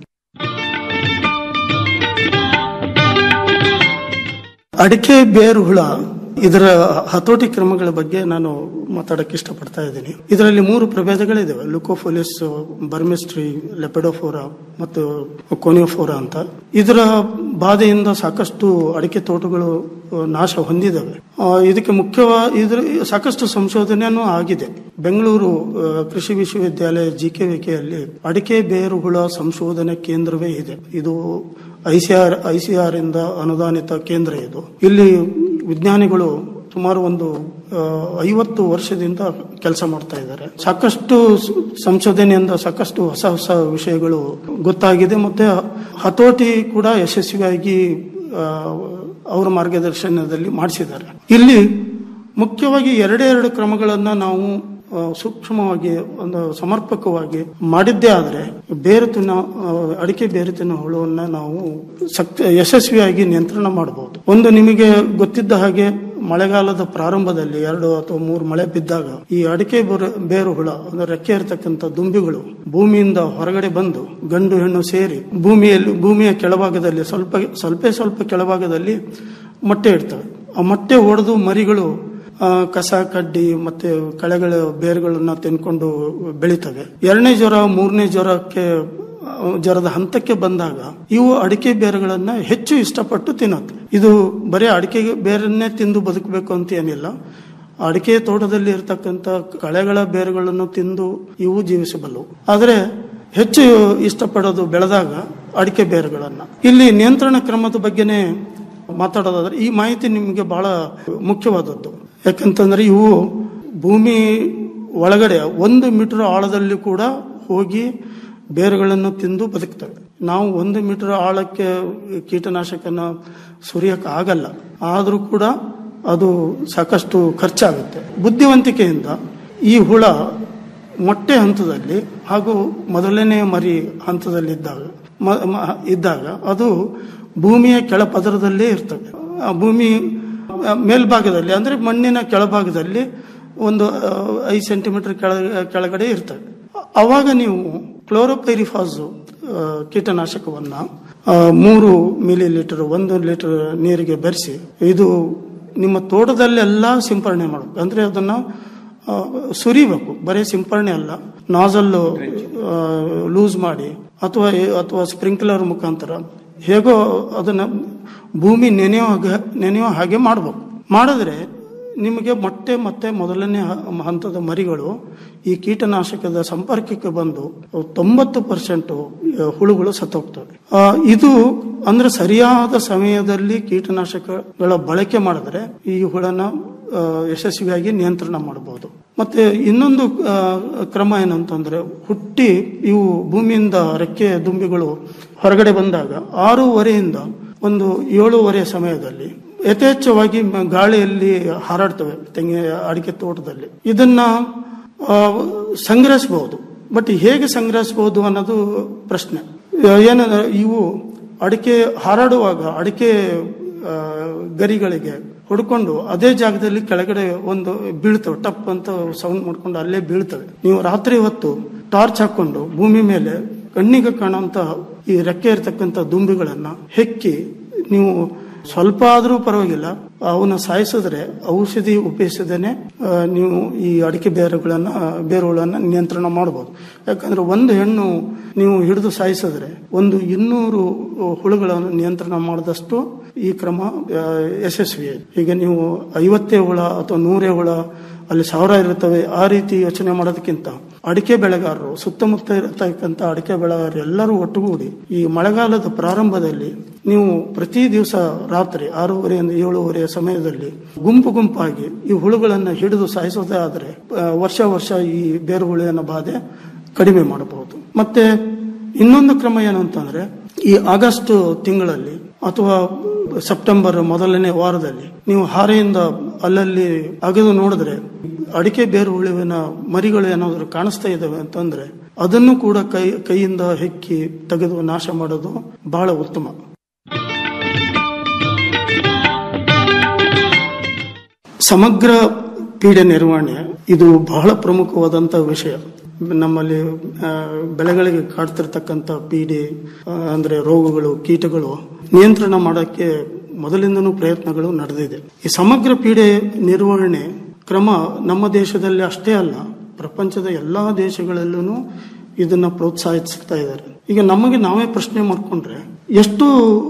ಅಡಿಕೆ ಬೇರು ಹುಳ ಇದರ ಹತೋಟಿ ಕ್ರಮಗಳ ಬಗ್ಗೆ ನಾನು ಮಾತಾಡಕ್ಕೆ ಇಷ್ಟಪಡ್ತಾ ಇದ್ದೀನಿ ಇದರಲ್ಲಿ ಮೂರು ಪ್ರಭೇದಗಳಿದಾವೆ ಲುಕೋಫೋಲಿಸ್ ಬರ್ಮಿಸ್ಟ್ರಿ ಲೆಪೆಡೋಫೋರಾ ಮತ್ತು ಕೊನಿಯೋಫೋರಾ ಅಂತ ಇದರ ಬಾಧೆಯಿಂದ ಸಾಕಷ್ಟು ಅಡಿಕೆ ತೋಟಗಳು ಆ, ನಾಶ ಹೊಂದಿದವೆ ಆ, ಇದಕ್ಕೆ ಮುಖ್ಯವಾಗಿ ಇದ್ರ ಸಾಕಷ್ಟು ಸಂಶೋಧನೆಯೂ ಆಗಿದೆ ಬೆಂಗಳೂರು ಆ, ಕೃಷಿ ವಿಶ್ವವಿದ್ಯಾಲಯ ಜಿ ಕೆ ವಿಕೆಯಲ್ಲಿ ಅಡಿಕೆ ಬೇರು ಹುಳ ಸಂಶೋಧನೆ ಕೇಂದ್ರವೇ ಇದೆ ಇದು ಐಸಿಆರ್ ಐಸಿಆರ್ ಇಂದ ಅನುದಾನಿತ ಕೇಂದ್ರ ಇದು ಇಲ್ಲಿ ವಿಜ್ಞಾನಿಗಳು ಸುಮಾರು ಒಂದು ಆ, ಐವತ್ತು ವರ್ಷದಿಂದ ಕೆಲಸ ಮಾಡ್ತಾ ಇದ್ದಾರೆ ಸಾಕಷ್ಟು ಸ- ಸಂಶೋಧನೆಯಿಂದ ಸಾಕಷ್ಟು ಹೊಸ ಹೊಸ ವಿಷಯಗಳು ಗೊತ್ತಾಗಿದೆ ಮತ್ತೆ ಹತೋಟಿ ಕೂಡ ಯಶಸ್ವಿಯಾಗಿ ಆ, ಅವರ ಮಾರ್ಗದರ್ಶನದಲ್ಲಿ ಮಾಡಿಸಿದ್ದಾರೆ ಇಲ್ಲಿ ಮುಖ್ಯವಾಗಿ ಎರಡೇ ಎರಡು ಕ್ರಮಗಳನ್ನ ನಾವು ಆ, ಸೂಕ್ಷ್ಮವಾಗಿ ಒಂದು ಸಮರ್ಪಕವಾಗಿ ಮಾಡಿದ್ದೇ ಆದರೆ ಬೇರು ತಿನ್ನೋ ಆ, ಅಡಿಕೆ ಬೇರು ತಿನ್ನೋ ಹುಳುವನ್ನ ನಾವು ಸಕ್ ಯಶಸ್ವಿಯಾಗಿ ನಿಯಂತ್ರಣ ಮಾಡಬಹುದು ಒಂದು ನಿಮಗೆ ಗೊತ್ತಿದ್ದ ಹಾಗೆ ಮಳೆಗಾಲದ ಪ್ರಾರಂಭದಲ್ಲಿ ಎರಡು ಅಥವಾ ಮೂರು ಮಳೆ ಬಿದ್ದಾಗ ಈ ಅಡಿಕೆ ಬೇರು- ಬೇರು ಹುಳ ಅಂದ್ರೆ ರೆಕ್ಕೆ ಇರತಕ್ಕಂಥ ದುಂಬಿಗಳು ಭೂಮಿಯಿಂದ ಹೊರಗಡೆ ಬಂದು ಗಂಡು ಹೆಣ್ಣು ಸೇರಿ ಭೂಮಿಯಲ್ಲಿ ಭೂಮಿಯ ಕೆಳಭಾಗದಲ್ಲಿ ಸ್ವಲ್ಪ ಸ್ವಲ್ಪ ಸ್ವಲ್ಪ ಕೆಳಭಾಗದಲ್ಲಿ ಮೊಟ್ಟೆ ಇಡ್ತವೆ ಆ ಮೊಟ್ಟೆ ಒಡೆದು ಮರಿಗಳು ಆ, ಕಸ ಕಡ್ಡಿ ಮತ್ತೆ ಕಳೆಗಳ ಬೇರುಗಳನ್ನ ತಿನ್ಕೊಂಡು ಬೆಳಿತವೆ ಎರಡನೇ ಜ್ವರ ಮೂರನೇ ಜ್ವರಕ್ಕೆ ಆ, ಜ್ವರದ ಹಂತಕ್ಕೆ ಬಂದಾಗ ಇವು ಅಡಿಕೆ ಬೇರುಗಳನ್ನ ಹೆಚ್ಚು ಇಷ್ಟಪಟ್ಟು ತಿನ್ನುತ್ತೆ ಇದು ಬರೀ ಅಡಿಕೆ ಬೇರನ್ನೇ ತಿಂದು ಬದುಕಬೇಕು ಅಂತ ಏನಿಲ್ಲ ಅಡಿಕೆ ತೋಟದಲ್ಲಿ ಇರತಕ್ಕಂತ ಕಳೆಗಳ ಬೇರುಗಳನ್ನು ತಿಂದು ಇವು ಜೀವಿಸಬಲ್ಲವು ಆದರೆ ಹೆಚ್ಚು ಇಷ್ಟಪಡೋದು ಬೆಳೆದಾಗ ಅಡಿಕೆ ಬೇರುಗಳನ್ನ ಇಲ್ಲಿ ನಿಯಂತ್ರಣ ಕ್ರಮದ ಬಗ್ಗೆನೇ ಮಾತಾಡೋದಾದ್ರೆ ಈ ಮಾಹಿತಿ ನಿಮಗೆ ಬಹಳ ಮುಖ್ಯವಾದದ್ದು ಯಾಕಂತಂದ್ರೆ ಇವು ಭೂಮಿ ಒಳಗಡೆ ಒಂದು ಮೀಟರ್ ಆಳದಲ್ಲಿ ಕೂಡ ಹೋಗಿ ಬೇರುಗಳನ್ನು ತಿಂದು ಬದುಕ್ತವೆ ನಾವು ಒಂದು ಮೀಟರ್ ಆಳಕ್ಕೆ ಕೀಟನಾಶಕನ ಸುರಿಯಕ್ಕೆ ಆಗಲ್ಲ ಆದರೂ ಕೂಡ ಅದು ಸಾಕಷ್ಟು ಖರ್ಚಾಗುತ್ತೆ ಬುದ್ಧಿವಂತಿಕೆಯಿಂದ ಈ ಹುಳ ಮೊಟ್ಟೆ ಹಂತದಲ್ಲಿ ಹಾಗೂ ಮೊದಲನೇ ಮರಿ ಹಂತದಲ್ಲಿದ್ದಾಗ ಮ- ಮ- ಇದ್ದಾಗ ಅದು ಭೂಮಿಯ ಕೆಳಪದರದಲ್ಲೇ ಇರ್ತವೆ ಆ ಭೂಮಿ ಆ, ಮೇಲ್ಭಾಗದಲ್ಲಿ ಅಂದರೆ ಮಣ್ಣಿನ ಕೆಳಭಾಗದಲ್ಲಿ ಒಂದು ಆ, ಐದು ಸೆಂಟಿಮೀಟರ್ ಕೆಳ ಕೆಳಗಡೆ ಇರ್ತವೆ ಅವಾಗ ನೀವು ಕ್ಲೋರೋಪೈರಿಫಾಸು ಆ, ಕೀಟನಾಶಕವನ್ನ ಆ, ಮೂರು ಮಿಲಿ ಲೀಟರ್ ಒಂದು ಲೀಟರ್ ನೀರಿಗೆ ಬೆರೆಸಿ ಇದು ನಿಮ್ಮ ತೋಟದಲ್ಲೆಲ್ಲ ಸಿಂಪರಣೆ ಮಾಡಬೇಕು ಅಂದ್ರೆ ಅದನ್ನ ಆ, ಸುರಿಬೇಕು ಬರೀ ಸಿಂಪರಣೆ ಅಲ್ಲ ನಾಜಲ್ ಲೂಸ್ ಮಾಡಿ ಅಥವಾ ಅಥವಾ ಸ್ಪ್ರಿಂಕ್ಲರ್ ಮುಖಾಂತರ ಹೇಗೋ ಅದನ್ನ ಭೂಮಿ ನೆನೆಯೋ ಹಾಗೆ ನೆನೆಯೋ ಹಾಗೆ ಮಾಡಬೇಕು ಮಾಡಿದ್ರೆ ನಿಮಗೆ ಮೊಟ್ಟೆ ಮತ್ತೆ ಮೊದಲನೇ ಹ- ಹಂತದ ಮರಿಗಳು ಈ ಕೀಟನಾಶಕದ ಸಂಪರ್ಕಕ್ಕೆ ಬಂದು ಅವು ತೊಂಬತ್ತು ಪರ್ಸೆಂಟ್ ಹುಳುಗಳು ಸತ್ತೋಗ್ತವೆ ಆ, ಇದು ಅಂದ್ರೆ ಸರಿಯಾದ ಸಮಯದಲ್ಲಿ ಕೀಟನಾಶಕಗಳ ಬಳಕೆ ಮಾಡಿದ್ರೆ ಈ ಹುಳನ ಆ, ಯಶಸ್ವಿಯಾಗಿ ನಿಯಂತ್ರಣ ಮಾಡಬಹುದು ಮತ್ತೆ ಇನ್ನೊಂದು ಆ, ಕ್ರಮ ಏನಂತಂದ್ರೆ ಹುಟ್ಟಿ ಇವು ಭೂಮಿಯಿಂದ ರೆಕ್ಕೆ ದುಂಬಿಗಳು ಹೊರಗಡೆ ಬಂದಾಗ ಆರೂವರೆಯಿಂದ ಒಂದು ಏಳೂವರೆ ಸಮಯದಲ್ಲಿ ಯಥೇಚ್ಛವಾಗಿ ಮ- ಗಾಳಿಯಲ್ಲಿ ಹಾರಾಡ್ತವೆ ತೆಂಗಿನ ಅಡಿಕೆ ತೋಟದಲ್ಲಿ ಇದನ್ನ ಆ, ಸಂಗ್ರಹಿಸಬಹುದು ಬಟ್ ಹೇಗೆ ಸಂಗ್ರಹಿಸಬಹುದು ಅನ್ನೋದು ಪ್ರಶ್ನೆ ಏನಂದ್ರೆ ಇವು ಅಡಿಕೆ ಹಾರಾಡುವಾಗ ಅಡಿಕೆ ಆ, ಗರಿಗಳಿಗೆ ಹೊಡ್ಕೊಂಡು ಅದೇ ಜಾಗದಲ್ಲಿ ಕೆಳಗಡೆ ಒಂದು ಬೀಳ್ತವೆ ಟಪ್ ಅಂತ ಸೌಂಡ್ ಮಾಡ್ಕೊಂಡು ಅಲ್ಲೇ ಬೀಳ್ತವೆ ನೀವು ರಾತ್ರಿ ಹೊತ್ತು ಟಾರ್ಚ್ ಹಾಕೊಂಡು ಭೂಮಿ ಮೇಲೆ ಕಣ್ಣಿಗೆ ಕಾಣುವಂತ ಈ ರೆಕ್ಕೆ ಇರತಕ್ಕಂತ ದುಂಬಿಗಳನ್ನ ಹೆಕ್ಕಿ ನೀವು ಸ್ವಲ್ಪ ಆದ್ರೂ ಪರವಾಗಿಲ್ಲ ಅವನ್ನ ಸಾಯಿಸಿದ್ರೆ ಔಷಧಿ ಉಪಯೋಗಿಸದೇನೆ ಆ, ನೀವು ಈ ಅಡಿಕೆ ಬೇರುಗಳನ್ನ ಬೇರುಗಳನ್ನ ನಿಯಂತ್ರಣ ಮಾಡಬಹುದು ಯಾಕಂದ್ರೆ ಒಂದು ಹೆಣ್ಣು ನೀವು ಹಿಡಿದು ಸಾಯಿಸಿದ್ರೆ ಒಂದು ಇನ್ನೂರು ಹುಳುಗಳನ್ನು ನಿಯಂತ್ರಣ ಮಾಡಿದಷ್ಟು ಈ ಕ್ರಮ ಆ, ಯಶಸ್ವಿ ಈಗ ನೀವು ಐವತ್ತೇ ಹುಳ ಅಥವಾ ನೂರೇ ಹುಳ ಅಲ್ಲಿ ಸಾವಿರ ಇರುತ್ತವೆ ಆ ರೀತಿ ಯೋಚನೆ ಮಾಡೋದಕ್ಕಿಂತ ಅಡಿಕೆ ಬೆಳೆಗಾರರು ಸುತ್ತಮುತ್ತ ಇರತಕ್ಕಂಥ ಅಡಿಕೆ ಬೆಳೆಗಾರರು ಎಲ್ಲರೂ ಒಟ್ಟುಗೂಡಿ ಈ ಮಳೆಗಾಲದ ಪ್ರಾರಂಭದಲ್ಲಿ ನೀವು ಪ್ರತಿ ದಿವಸ ರಾತ್ರಿ ಆರೂವರೆಯಿಂದ ಏಳುವರೆಯ ಸಮಯದಲ್ಲಿ ಗುಂಪು ಗುಂಪಾಗಿ ಈ ಹುಳುಗಳನ್ನು ಹಿಡಿದು ಸಾಯಿಸೋದೇ ಆದರೆ ಆ, ವರ್ಷ ವರ್ಷ ಈ ಬೇರು ಹುಳುವಿನ ಬಾಧೆ ಕಡಿಮೆ ಮಾಡಬಹುದು ಮತ್ತೆ ಇನ್ನೊಂದು ಕ್ರಮ ಏನು ಅಂತಂದ್ರೆ ಈ ಆಗಸ್ಟ್ ತಿಂಗಳಲ್ಲಿ ಅಥವಾ ಸೆಪ್ಟೆಂಬರ್ ಮೊದಲನೇ ವಾರದಲ್ಲಿ ನೀವು ಹಾರೆಯಿಂದ ಅಲ್ಲಲ್ಲಿ ಅಗೆದು ನೋಡಿದ್ರೆ ಅಡಿಕೆ ಬೇರು ಹುಳುವಿನ ಮರಿಗಳು ಏನಾದರೂ ಕಾಣಿಸ್ತಾ ಇದಾವೆ ಅಂತಂದ್ರೆ ಅದನ್ನು ಕೂಡ ಕೈ ಕೈಯಿಂದ ಹೆಕ್ಕಿ ತೆಗೆದು ನಾಶ ಮಾಡೋದು ಬಹಳ ಉತ್ತಮ ಸಮಗ್ರ ಪೀಡೆ ನಿರ್ವಹಣೆ ಇದು ಬಹಳ ಪ್ರಮುಖವಾದಂತ ವಿಷಯ ನಮ್ಮಲ್ಲಿ ಆ, ಬೆಳೆಗಳಿಗೆ ಕಾಡ್ತಿರ್ತಕ್ಕಂಥ ಪೀಡೆ ಆ, ಅಂದ್ರೆ ರೋಗಗಳು ಕೀಟಗಳು ನಿಯಂತ್ರಣ ಮಾಡೋಕ್ಕೆ ಮೊದಲಿಂದನೂ ಪ್ರಯತ್ನಗಳು ನಡೆದಿದೆ ಈ ಸಮಗ್ರ ಪೀಡೆ ನಿರ್ವಹಣೆ ಕ್ರಮ ನಮ್ಮ ದೇಶದಲ್ಲಿ ಅಷ್ಟೇ ಅಲ್ಲ ಪ್ರಪಂಚದ ಎಲ್ಲಾ ದೇಶಗಳಲ್ಲೂ ಇದನ್ನ ಪ್ರೋತ್ಸಾಹಿಸ್ತಾ ಇದ್ದಾರೆ ಈಗ ನಮಗೆ ನಾವೇ ಪ್ರಶ್ನೆ ಮಾಡ್ಕೊಂಡ್ರೆ ಎಷ್ಟು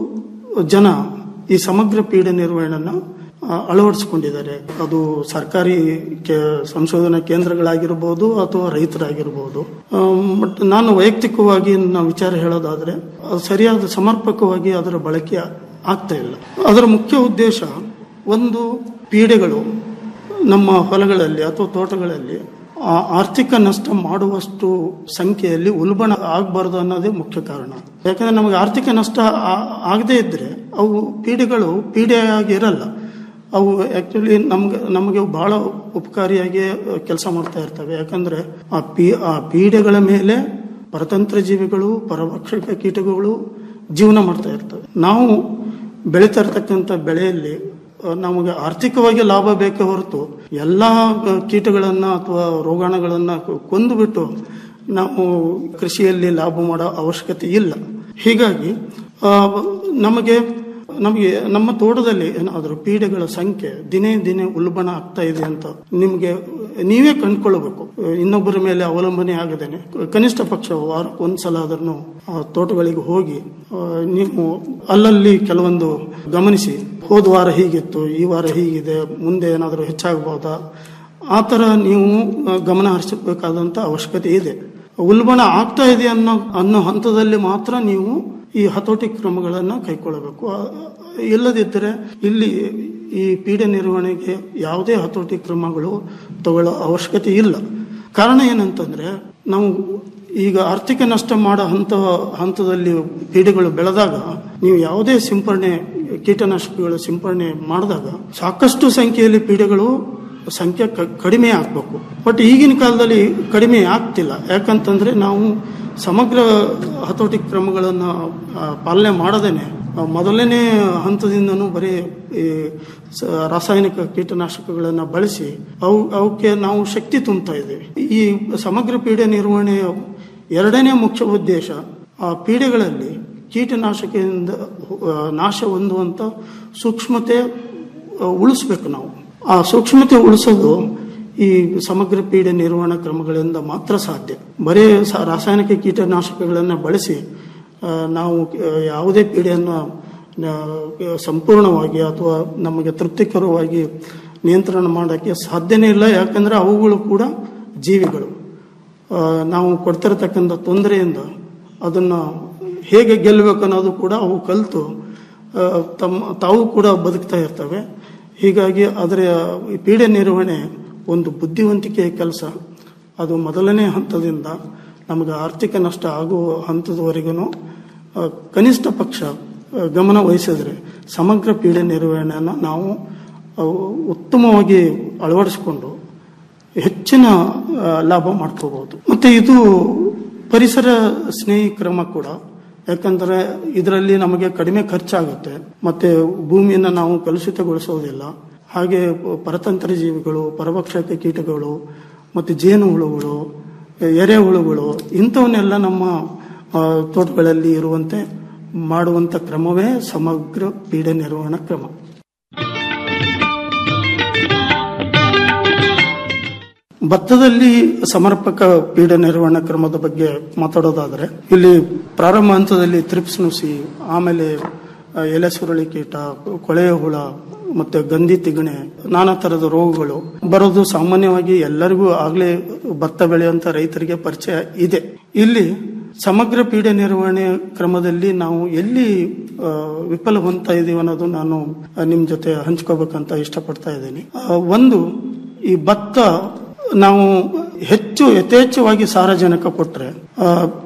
ಜನ ಈ ಸಮಗ್ರ ಪೀಡೆ ನಿರ್ವಹಣೆಯನ್ನ ಆ, ಅಳವಡಿಸಿಕೊಂಡಿದ್ದಾರೆ ಅದು ಸರ್ಕಾರಿ ಕೇ- ಸಂಶೋಧನಾ ಕೇಂದ್ರಗಳಾಗಿರ್ಬೋದು ಅಥವಾ ರೈತರಾಗಿರ್ಬೋದು ಬಟ್ ನಾನು ವೈಯಕ್ತಿಕವಾಗಿ ನನ್ನ ವಿಚಾರ ಹೇಳೋದಾದ್ರೆ ಅದು ಸರಿಯಾದ ಸಮರ್ಪಕವಾಗಿ ಅದರ ಬಳಕೆ ಆಗ್ತಾ ಇಲ್ಲ ಅದರ ಮುಖ್ಯ ಉದ್ದೇಶ ಒಂದು ಪೀಡೆಗಳು ನಮ್ಮ ಹೊಲಗಳಲ್ಲಿ ಅಥವಾ ತೋಟಗಳಲ್ಲಿ ಆ ಆರ್ಥಿಕ ನಷ್ಟ ಮಾಡುವಷ್ಟು ಸಂಖ್ಯೆಯಲ್ಲಿ ಉಲ್ಬಣ ಆಗಬಾರ್ದು ಅನ್ನೋದೇ ಮುಖ್ಯ ಕಾರಣ ಯಾಕಂದ್ರೆ ನಮಗೆ ಆರ್ಥಿಕ ನಷ್ಟ ಆ- ಆಗದೇ ಇದ್ರೆ ಅವು ಪೀಡೆಗಳು ಪೀಡೆಯಾಗಿ ಇರಲ್ಲ ಅವು ಆಕ್ಚುಲಿ ನಮ್ಗೆ ನಮಗೆ ಬಹಳ ಉಪಕಾರಿಯಾಗಿ ಕೆಲಸ ಮಾಡ್ತಾ ಇರ್ತವೆ ಯಾಕಂದ್ರೆ ಆ ಪೀ ಆ ಪೀಡೆಗಳ ಮೇಲೆ ಪರತಂತ್ರ ಜೀವಿಗಳು ಪರಭಕ್ಷಕ ಕೀಟಗಳು ಜೀವನ ಮಾಡ್ತಾ ಇರ್ತವೆ ನಾವು ಬೆಳೀತಾ ಇರ್ತಕ್ಕಂಥ ಬೆಳೆಯಲ್ಲಿ ಆ, ನಮಗೆ ಆರ್ಥಿಕವಾಗಿ ಲಾಭ ಬೇಕೇ ಹೊರತು ಎಲ್ಲ ಕೀಟಗಳನ್ನ ಅಥವಾ ರೋಗಾಣುಗಳನ್ನ ಕೊಂದುಬಿಟ್ಟು ನಾವು ಕೃಷಿಯಲ್ಲಿ ಲಾಭ ಮಾಡೋ ಅವಶ್ಯಕತೆ ಇಲ್ಲ ಹೀಗಾಗಿ ಆ, ನಮಗೆ ನಮಗೆ ನಮ್ಮ ತೋಟದಲ್ಲಿ ಏನಾದರೂ ಪೀಡೆಗಳ ಸಂಖ್ಯೆ ದಿನೇ ದಿನೇ ಉಲ್ಬಣ ಆಗ್ತಾ ಇದೆ ಅಂತ ನಿಮಗೆ ನೀವೇ ಕಂಡುಕೊಳ್ಳಬೇಕು ಇನ್ನೊಬ್ಬರ ಮೇಲೆ ಅವಲಂಬನೆ ಆಗದೇನೆ ಕನಿಷ್ಠ ಪಕ್ಷ ವಾರಕ್ಕೆ ಒಂದ್ಸಲ ಆದ್ರೂ ತೋಟಗಳಿಗೆ ಹೋಗಿ ಆ, ನೀವು ಅಲ್ಲಲ್ಲಿ ಕೆಲವೊಂದು ಗಮನಿಸಿ ಹೋದ ವಾರ ಹೀಗಿತ್ತು ಈ ವಾರ ಹೀಗಿದೆ ಮುಂದೆ ಏನಾದರೂ ಹೆಚ್ಚಾಗಬಹುದಾ ಆ ಥರ ನೀವು ಆ, ಗಮನ ಹರಿಸಬೇಕಾದಂತ ಅವಶ್ಯಕತೆ ಇದೆ ಉಲ್ಬಣ ಆಗ್ತಾ ಇದೆ ಅನ್ನೋ ಅನ್ನೋ ಹಂತದಲ್ಲಿ ಮಾತ್ರ ನೀವು ಈ ಹತೋಟಿ ಕ್ರಮಗಳನ್ನು ಕೈಗೊಳ್ಳಬೇಕು ಆ, ಇಲ್ಲದಿದ್ದರೆ ಇಲ್ಲಿ ಈ ಪೀಡೆ ನಿರ್ವಹಣೆಗೆ ಯಾವುದೇ ಹತೋಟಿ ಕ್ರಮಗಳು ತಗೊಳ್ಳೋ ಅವಶ್ಯಕತೆ ಇಲ್ಲ ಕಾರಣ ಏನಂತಂದ್ರೆ ನಾವು ಈಗ ಆರ್ಥಿಕ ನಷ್ಟ ಮಾಡೋ ಹಂತ ಹಂತದಲ್ಲಿ ಪೀಡೆಗಳು ಬೆಳೆದಾಗ ನೀವು ಯಾವುದೇ ಸಿಂಪರಣೆ ಕೀಟನಾಶಕಗಳ ಸಿಂಪರಣೆ ಮಾಡಿದಾಗ ಸಾಕಷ್ಟು ಸಂಖ್ಯೆಯಲ್ಲಿ ಪೀಡೆಗಳು ಸಂಖ್ಯೆ ಕ- ಕಡಿಮೆ ಆಗ್ಬೇಕು ಬಟ್ ಈಗಿನ ಕಾಲದಲ್ಲಿ ಕಡಿಮೆ ಆಗ್ತಿಲ್ಲ ಯಾಕಂತಂದ್ರೆ ನಾವು ಸಮಗ್ರ ಹತೋಟಿ ಕ್ರಮಗಳನ್ನು ಆ, ಪಾಲನೆ ಮಾಡದೇನೆ ಆ, ಮೊದಲನೇ ಹಂತದಿಂದನೂ ಬರೀ ಈ ಸ- ರಾಸಾಯನಿಕ ಕೀಟನಾಶಕಗಳನ್ನು ಬಳಸಿ ಅವು ಅವಕ್ಕೆ ನಾವು ಶಕ್ತಿ ತುಂಬ್ತಾ ಇದ್ದೇವೆ ಈ ಸಮಗ್ರ ಪೀಡೆ ನಿರ್ವಹಣೆಯ ಎರಡನೇ ಮುಖ್ಯ ಉದ್ದೇಶ ಆ ಪೀಡೆಗಳಲ್ಲಿ ಕೀಟನಾಶಕದಿಂದ ಆ, ನಾಶ ಹೊಂದುವಂತ ಸೂಕ್ಷ್ಮತೆ ಆ, ಉಳಿಸ್ಬೇಕು ನಾವು ಆ ಸೂಕ್ಷ್ಮತೆ ಉಳಿಸೋದು ಈ ಸಮಗ್ರ ಪೀಡೆ ನಿರ್ವಹಣಾ ಕ್ರಮಗಳಿಂದ ಮಾತ್ರ ಸಾಧ್ಯ ಬರೀ ಸ- ರಾಸಾಯನಿಕ ಕೀಟನಾಶಕಗಳನ್ನು ಬಳಸಿ ಆ, ನಾವು ಆ, ಯಾವುದೇ ಪೀಡೆಯನ್ನು ಆ, ಸಂಪೂರ್ಣವಾಗಿ ಅಥವಾ ನಮಗೆ ತೃಪ್ತಿಕರವಾಗಿ ನಿಯಂತ್ರಣ ಮಾಡೋಕ್ಕೆ ಸಾಧ್ಯನೇ ಇಲ್ಲ ಯಾಕಂದ್ರೆ ಅವುಗಳು ಕೂಡ ಜೀವಿಗಳು ಆ, ನಾವು ಕೊಡ್ತಿರತಕ್ಕಂಥ ತೊಂದರೆಯಿಂದ ಅದನ್ನು ಹೇಗೆ ಗೆಲ್ಲಬೇಕು ಅನ್ನೋದು ಕೂಡ ಅವು ಕಲಿತು ಆ, ತಮ್ಮ ತಾವು ಕೂಡ ಬದುಕ್ತಾ ಇರ್ತವೆ ಹೀಗಾಗಿ ಅದರ ಈ ಪೀಡೆ ನಿರ್ವಹಣೆ ಒಂದು ಬುದ್ಧಿವಂತಿಕೆಯ ಕೆಲಸ ಅದು ಮೊದಲನೇ ಹಂತದಿಂದ ನಮಗೆ ಆರ್ಥಿಕ ನಷ್ಟ ಆಗುವ ಹಂತದವರೆಗೂ ಕನಿಷ್ಠ ಪಕ್ಷ ಆ, ಗಮನ ವಹಿಸಿದ್ರೆ ಸಮಗ್ರ ಪೀಡೆ ನಿರ್ವಹಣೆಯನ್ನು ನಾವು ಆ, ಉತ್ತಮವಾಗಿ ಅಳವಡಿಸಿಕೊಂಡು ಹೆಚ್ಚಿನ ಆ, ಲಾಭ ಮಾಡ್ಕೋಬಹುದು ಮತ್ತೆ ಇದು ಪರಿಸರ ಸ್ನೇಹಿ ಕ್ರಮ ಕೂಡ ಯಾಕಂದ್ರೆ ಇದರಲ್ಲಿ ನಮಗೆ ಕಡಿಮೆ ಖರ್ಚಾಗುತ್ತೆ ಮತ್ತೆ ಭೂಮಿಯನ್ನು ನಾವು ಕಲುಷಿತಗೊಳಿಸೋದಿಲ್ಲ ಹಾಗೆ ಪರತಂತ್ರ ಜೀವಿಗಳು ಪರಭಕ್ಷಕ ಕೀಟಗಳು ಮತ್ತೆ ಜೇನುಹುಳುಗಳು ಎರೆಹುಳುಗಳು ಇಂಥವನ್ನೆಲ್ಲ ನಮ್ಮ ಆ, ತೋಟಗಳಲ್ಲಿ ಇರುವಂತೆ ಮಾಡುವಂತ ಕ್ರಮವೇ ಸಮಗ್ರ ಪೀಡೆ ನಿರ್ವಹಣಾ ಕ್ರಮ ಭತ್ತದಲ್ಲಿ ಸಮರ್ಪಕ ಪೀಡೆ ನಿರ್ವಹಣಾ ಕ್ರಮದ ಬಗ್ಗೆ ಮಾತಾಡೋದಾದ್ರೆ ಇಲ್ಲಿ ಪ್ರಾರಂಭ ಹಂತದಲ್ಲಿ ತ್ರಿಪ್ಸ್ ನುಸಿ ಆಮೇಲೆ ಆ, ಎಲೆ ಸುರಳಿ ಕೀಟ ಕೊಳೆಯ ಹುಳ ಮತ್ತೆ ಗಂಧಿ ತಿಗಣೆ ನಾನಾ ತರದ ರೋಗಗಳು ಬರೋದು ಸಾಮಾನ್ಯವಾಗಿ ಎಲ್ಲರಿಗೂ ಆಗ್ಲೇ ಭತ್ತ ಬೆಳೆಯುವಂತ ರೈತರಿಗೆ ಪರಿಚಯ ಇದೆ ಇಲ್ಲಿ ಸಮಗ್ರ ಪೀಡೆ ನಿರ್ವಹಣೆ ಕ್ರಮದಲ್ಲಿ ನಾವು ಎಲ್ಲಿ ಆ, ವಿಫಲ ಹೊಂದ್ತಾ ಇದೀವಿ ಅನ್ನೋದು ನಾನು ಆ, ನಿಮ್ ಜೊತೆ ಹಂಚ್ಕೋಬೇಕಂತ ಇಷ್ಟಪಡ್ತಾ ಇದ್ದೀನಿ ಆ, ಒಂದು ಈ ಭತ್ತ ನಾವು ಹೆಚ್ಚು ಯಥೇಚ್ಛವಾಗಿ ಸಾರಜನಕ ಕೊಟ್ರೆ ಆ,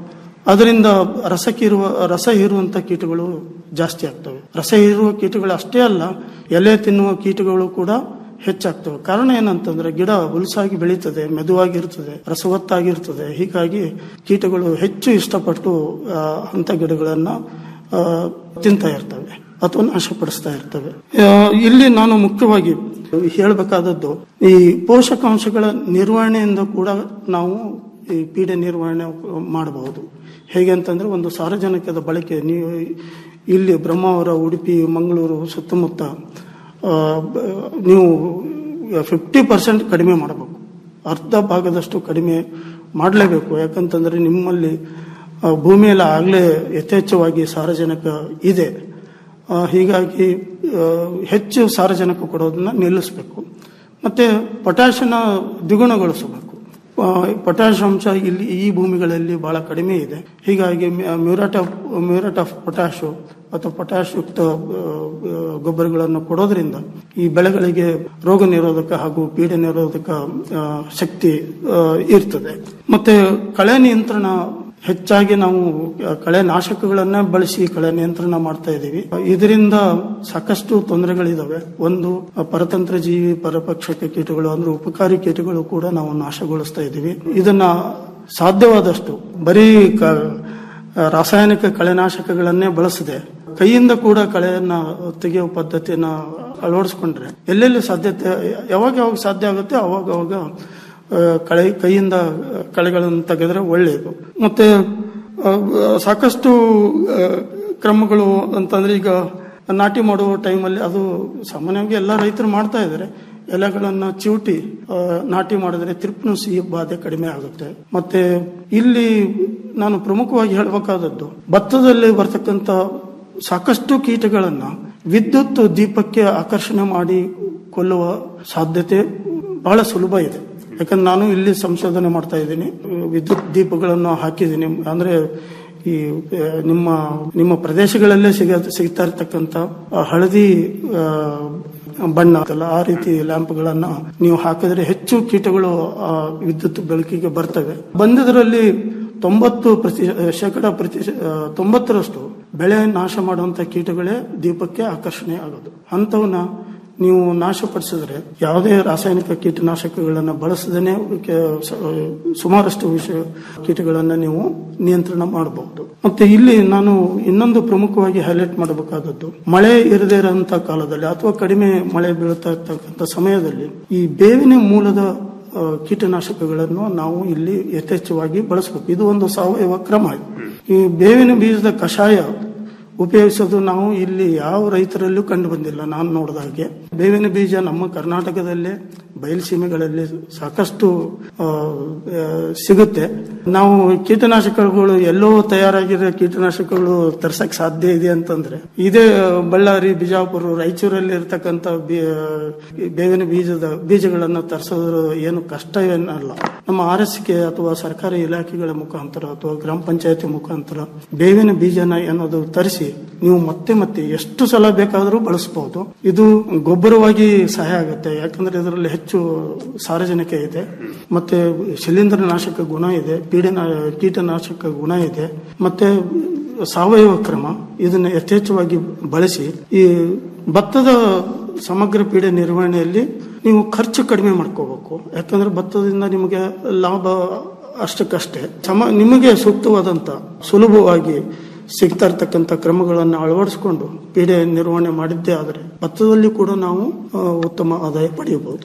ಅದರಿಂದ ರಸಕ್ಕೆ ಇರುವ ರಸ ಹೀರುವಂತ ಕೀಟಗಳು ಜಾಸ್ತಿ ಆಗ್ತವೆ ರಸ ಹೀರುವ ಕೀಟಗಳು ಅಷ್ಟೇ ಅಲ್ಲ ಎಲೆ ತಿನ್ನುವ ಕೀಟಗಳು ಕೂಡ ಹೆಚ್ಚಾಗ್ತವೆ ಕಾರಣ ಏನಂತಂದ್ರೆ ಗಿಡ ಹುಲಸಾಗಿ ಬೆಳೀತದೆ ಮೆದುವಾಗಿರ್ತದೆ ರಸವತ್ತಾಗಿರ್ತದೆ ಹೀಗಾಗಿ ಕೀಟಗಳು ಹೆಚ್ಚು ಇಷ್ಟಪಟ್ಟು ಆ, ಅಂತ ಗಿಡಗಳನ್ನ ಆ, ತಿಂತಾ ಇರ್ತವೆ ಅಥವಾ ನಾಶಪಡಿಸ್ತಾ ಇರ್ತವೆ ಆ, ಇಲ್ಲಿ ನಾನು ಮುಖ್ಯವಾಗಿ ಹೇಳಬೇಕಾದದ್ದು ಈ ಪೋಷಕಾಂಶಗಳ ನಿರ್ವಹಣೆಯಿಂದ ಕೂಡ ನಾವು ಈ ಪೀಡೆ ನಿರ್ವಹಣೆ ಮಾಡಬಹುದು ಹೇಗೆ ಅಂತಂದ್ರೆ ಒಂದು ಸಾರ್ವಜನಿಕದ ಬಳಕೆ ನೀವು ಇಲ್ಲಿ ಬ್ರಹ್ಮಾವರ ಉಡುಪಿ ಮಂಗಳೂರು ಸುತ್ತಮುತ್ತ ಆ, ಬ- ನೀವು ಫಿಫ್ಟಿ ಪರ್ಸೆಂಟ್ ಕಡಿಮೆ ಮಾಡಬೇಕು ಅರ್ಧ ಭಾಗದಷ್ಟು ಕಡಿಮೆ ಮಾಡಲೇಬೇಕು ಯಾಕಂತಂದ್ರೆ ನಿಮ್ಮಲ್ಲಿ ಆ, ಭೂಮಿಯಲ್ಲಿ ಆಗಲೇ ಯಥೇಚ್ಛವಾಗಿ ಸಾರಜನಕ ಇದೆ ಆ, ಹೀಗಾಗಿ ಆ, ಹೆಚ್ಚು ಸಾರಜನಕ ಕೊಡೋದನ್ನ ನಿಲ್ಲಿಸಬೇಕು ಮತ್ತೆ ಪೊಟ್ಯಾಷನ ದ್ವಿಗುಣಗೊಳಿಸಬೇಕು ಆ, ಪೊಟ್ಯಾಷ್ ಅಂಶ ಇಲ್ಲಿ ಈ ಭೂಮಿಗಳಲ್ಲಿ ಬಹಳ ಕಡಿಮೆ ಇದೆ ಹೀಗಾಗಿ muriate of muriate of potash ಅಥವಾ ಪೊಟ್ಯಾಶ್ ಯುಕ್ತ ಆ, ಆ, ಗೊಬ್ಬರಗಳನ್ನು ಕೊಡೋದ್ರಿಂದ ಈ ಬೆಳೆಗಳಿಗೆ ರೋಗ ನಿರೋಧಕ ಹಾಗೂ ಪೀಡೆ ನಿರೋಧಕ ಆ, ಶಕ್ತಿ ಆ, ಇರ್ತದೆ ಮತ್ತೆ ಕಳೆ ನಿಯಂತ್ರಣ ಹೆಚ್ಚಾಗಿ ನಾವು ಕಳೆ ನಾಶಕಗಳನ್ನ ಬಳಸಿ ಕಳೆ ನಿಯಂತ್ರಣ ಮಾಡ್ತಾ ಇದ್ದೀವಿ ಇದರಿಂದ ಸಾಕಷ್ಟು ತೊಂದರೆಗಳಿದಾವೆ ಒಂದು ಪರತಂತ್ರ ಜೀವಿ ಪರಪಕ್ಷಕ ಕೀಟಗಳು ಅಂದ್ರೆ ಉಪಕಾರಿ ಕೀಟಗಳು ಕೂಡ ನಾವು ನಾಶಗೊಳಿಸ್ತಾ ಇದ್ದೀವಿ ಇದನ್ನ ಸಾಧ್ಯವಾದಷ್ಟು ಬರೀ ಕ- ರಾಸಾಯನಿಕ ಕಳೆನಾಶಕಗಳನ್ನೇ ಬಳಸದೆ ಕೈಯಿಂದ ಕೂಡ ಕಳೆಯನ್ನ ತೆಗೆಯುವ ಪದ್ಧತಿಯನ್ನ ಅಳವಡಿಸ್ಕೊಂಡ್ರೆ ಎಲ್ಲೆಲ್ಲಿ ಸಾಧ್ಯತೆ ಯಾವಾಗ ಯಾವಾಗ ಸಾಧ್ಯ ಆಗುತ್ತೆ ಅವಾಗ ಅವಾಗ ಆ, ಕಳೆ ಕೈಯಿಂದ ಕಳೆಗಳನ್ನು ತೆಗೆದ್ರೆ ಒಳ್ಳೆಯದು ಮತ್ತೆ ಆ, ಸಾಕಷ್ಟು ಆ, ಕ್ರಮಗಳು ಅಂತಂದ್ರೆ ಈಗ ನಾಟಿ ಮಾಡುವ ಟೈಮಲ್ಲಿ ಅದು ಸಾಮಾನ್ಯವಾಗಿ ಎಲ್ಲ ರೈತರು ಮಾಡ್ತಾ ಇದ್ದಾರೆ ಎಲೆಗಳನ್ನ ಚಿವುಟಿ ಆ, ನಾಟಿ ಮಾಡಿದ್ರೆ ತ್ರಿಪ್ನುಸಿ ಬಾಧೆ ಕಡಿಮೆ ಆಗುತ್ತೆ ಮತ್ತೆ ಇಲ್ಲಿ ನಾನು ಪ್ರಮುಖವಾಗಿ ಹೇಳಬೇಕಾದದ್ದು ಭತ್ತದಲ್ಲಿ ಬರ್ತಕ್ಕಂಥ ಸಾಕಷ್ಟು ಕೀಟಗಳನ್ನ ವಿದ್ಯುತ್ ದೀಪಕ್ಕೆ ಆಕರ್ಷಣೆ ಮಾಡಿ ಕೊಲ್ಲುವ ಸಾಧ್ಯತೆ ಬಹಳ ಸುಲಭ ಇದೆ ಯಾಕಂದ್ರೆ ನಾನು ಇಲ್ಲಿ ಸಂಶೋಧನೆ ಮಾಡ್ತಾ ಇದ್ದೀನಿ ವಿದ್ಯುತ್ ದೀಪಗಳನ್ನು ಹಾಕಿದ್ದೀನಿ ಅಂದ್ರೆ ಈ ಆ, ನಿಮ್ಮ ನಿಮ್ಮ ಪ್ರದೇಶಗಳಲ್ಲೇ ಸಿಗ ಸಿಗ್ತಾ ಇರ್ತಕ್ಕಂಥ ಆ, ಹಳದಿ ಆ, ಬಣ್ಣ ಅಲ್ಲ ಆ ರೀತಿ ಲ್ಯಾಂಪ್ಗಳನ್ನ ನೀವು ಹಾಕಿದ್ರೆ ಹೆಚ್ಚು ಕೀಟಗಳು ಆ ವಿದ್ಯುತ್ ಬೆಳಕಿಗೆ ಬರ್ತವೆ ಬಂದದರಲ್ಲಿ ತೊಂಬತ್ತು ಪ್ರತಿ ಶೇಕಡ ಪ್ರತಿ ಆ, ತೊಂಬತ್ತರಷ್ಟು ಬೆಳೆ ನಾಶ ಮಾಡುವಂತ ಕೀಟಗಳೇ ದೀಪಕ್ಕೆ ಆಕರ್ಷಣೆ ಆಗೋದು ಅಂಥವನ್ನ ನೀವು ನಾಶಪಡಿಸಿದ್ರೆ ಯಾವುದೇ ರಾಸಾಯನಿಕ ಕೀಟನಾಶಕಗಳನ್ನು ಬಳಸದೇನೆ ಕೆ- ಸ- ಸುಮಾರಷ್ಟು ವಿಷಯ ಕೀಟಗಳನ್ನು ನೀವು ನಿಯಂತ್ರಣ ಮಾಡಬಹುದು ಮತ್ತೆ ಇಲ್ಲಿ ನಾನು ಇನ್ನೊಂದು ಪ್ರಮುಖವಾಗಿ ಹೈಲೈಟ್ ಮಾಡಬೇಕಾದದ್ದು ಮಳೆ ಇರದೇ ಇರೋಂಥ ಕಾಲದಲ್ಲಿ ಅಥವಾ ಕಡಿಮೆ ಮಳೆ ಬೀಳುತ್ತಾ ಇರ್ತಕ್ಕಂಥ ಸಮಯದಲ್ಲಿ ಈ ಬೇವಿನ ಮೂಲದ ಆ, ಕೀಟನಾಶಕಗಳನ್ನು ನಾವು ಇಲ್ಲಿ ಯಥೇಚ್ಛವಾಗಿ ಬಳಸಬೇಕು ಇದು ಒಂದು ಸಾವಯವ ಕ್ರಮ ಈ ಬೇವಿನ ಬೀಜದ ಕಷಾಯ ಉಪಯೋಗಿಸೋದು ನಾವು ಇಲ್ಲಿ ಯಾವ ರೈತರಲ್ಲೂ ಕಂಡು ಬಂದಿಲ್ಲ ನಾನು ನೋಡಿದ ಹಾಗೆ ಬೇವಿನ ಬೀಜ ನಮ್ಮ ಕರ್ನಾಟಕದಲ್ಲೇ ಬಯಲುಸೀಮೆಗಳಲ್ಲಿ ಸಾಕಷ್ಟು ಆ, ಆ, ಸಿಗುತ್ತೆ ನಾವು ಕೀಟನಾಶಕಗಳು ಎಲ್ಲೋ ತಯಾರಾಗಿರೋ ಕೀಟನಾಶಕಗಳು ತರ್ಸಕ್ ಸಾಧ್ಯ ಇದೆ ಅಂತಂದ್ರೆ ಇದೇ ಬಳ್ಳಾರಿ ಬಿಜಾಪುರ ರಾಯಚೂರಲ್ಲಿ ಇರ್ತಕ್ಕಂಥ ಬಿ- ಬೇವಿನ ಬೀಜದ ಬೀಜಗಳನ್ನು ತರಿಸೋದು ಏನು ಕಷ್ಟ ಏನಲ್ಲ ನಮ್ಮ ಆರ್ ಎಸ್ ಕೆ ಅಥವಾ ಸರ್ಕಾರಿ ಇಲಾಖೆಗಳ ಮುಖಾಂತರ ಅಥವಾ ಗ್ರಾಮ ಪಂಚಾಯತಿ ಮುಖಾಂತರ ಬೇವಿನ ಬೀಜನ ಏನದು ತರಿಸಿ ನೀವು ಮತ್ತೆ ಮತ್ತೆ ಎಷ್ಟು ಸಲ ಬೇಕಾದರೂ ಬಳಸಬಹುದು ಇದು ಗೊಬ್ಬರವಾಗಿ ಸಹಾಯ ಆಗುತ್ತೆ ಯಾಕಂದ್ರೆ ಇದರಲ್ಲಿ ಹೆಚ್ಚು ಸಾರಜನಕ ಇದೆ ಮತ್ತೆ ಶಿಲೀಂಧ್ರ ನಾಶಕ ಗುಣ ಇದೆ ಪೀಡನ ಕೀಟನಾಶಕ ಗುಣ ಇದೆ ಮತ್ತೆ ಸಾವಯವ ಕ್ರಮ ಇದನ್ನ ಯಥೇಚ್ಛವಾಗಿ ಬಳಸಿ ಈ ಭತ್ತದ ಸಮಗ್ರ ಪೀಡೆ ನಿರ್ವಹಣೆಯಲ್ಲಿ ನೀವು ಖರ್ಚು ಕಡಿಮೆ ಮಾಡ್ಕೋಬೇಕು ಯಾಕಂದ್ರೆ ಭತ್ತದಿಂದ ನಿಮಗೆ ಲಾಭ ಅಷ್ಟಕ್ಕಷ್ಟೇ ಸಮ ನಿಮಗೆ ಸೂಕ್ತವಾದಂತ ಸುಲಭವಾಗಿ ಸಿಗ್ತಾ ಇರ್ತಕ್ಕಂಥ ಕ್ರಮಗಳನ್ನು ಅಳವಡಿಸಿಕೊಂಡು ಪೀಡೆ ನಿರ್ವಹಣೆ ಮಾಡಿದ್ದೇ ಆದರೆ ಭತ್ತದಲ್ಲಿ ಕೂಡ ನಾವು ಆ, ಉತ್ತಮ ಆದಾಯ ಪಡೆಯಬಹುದು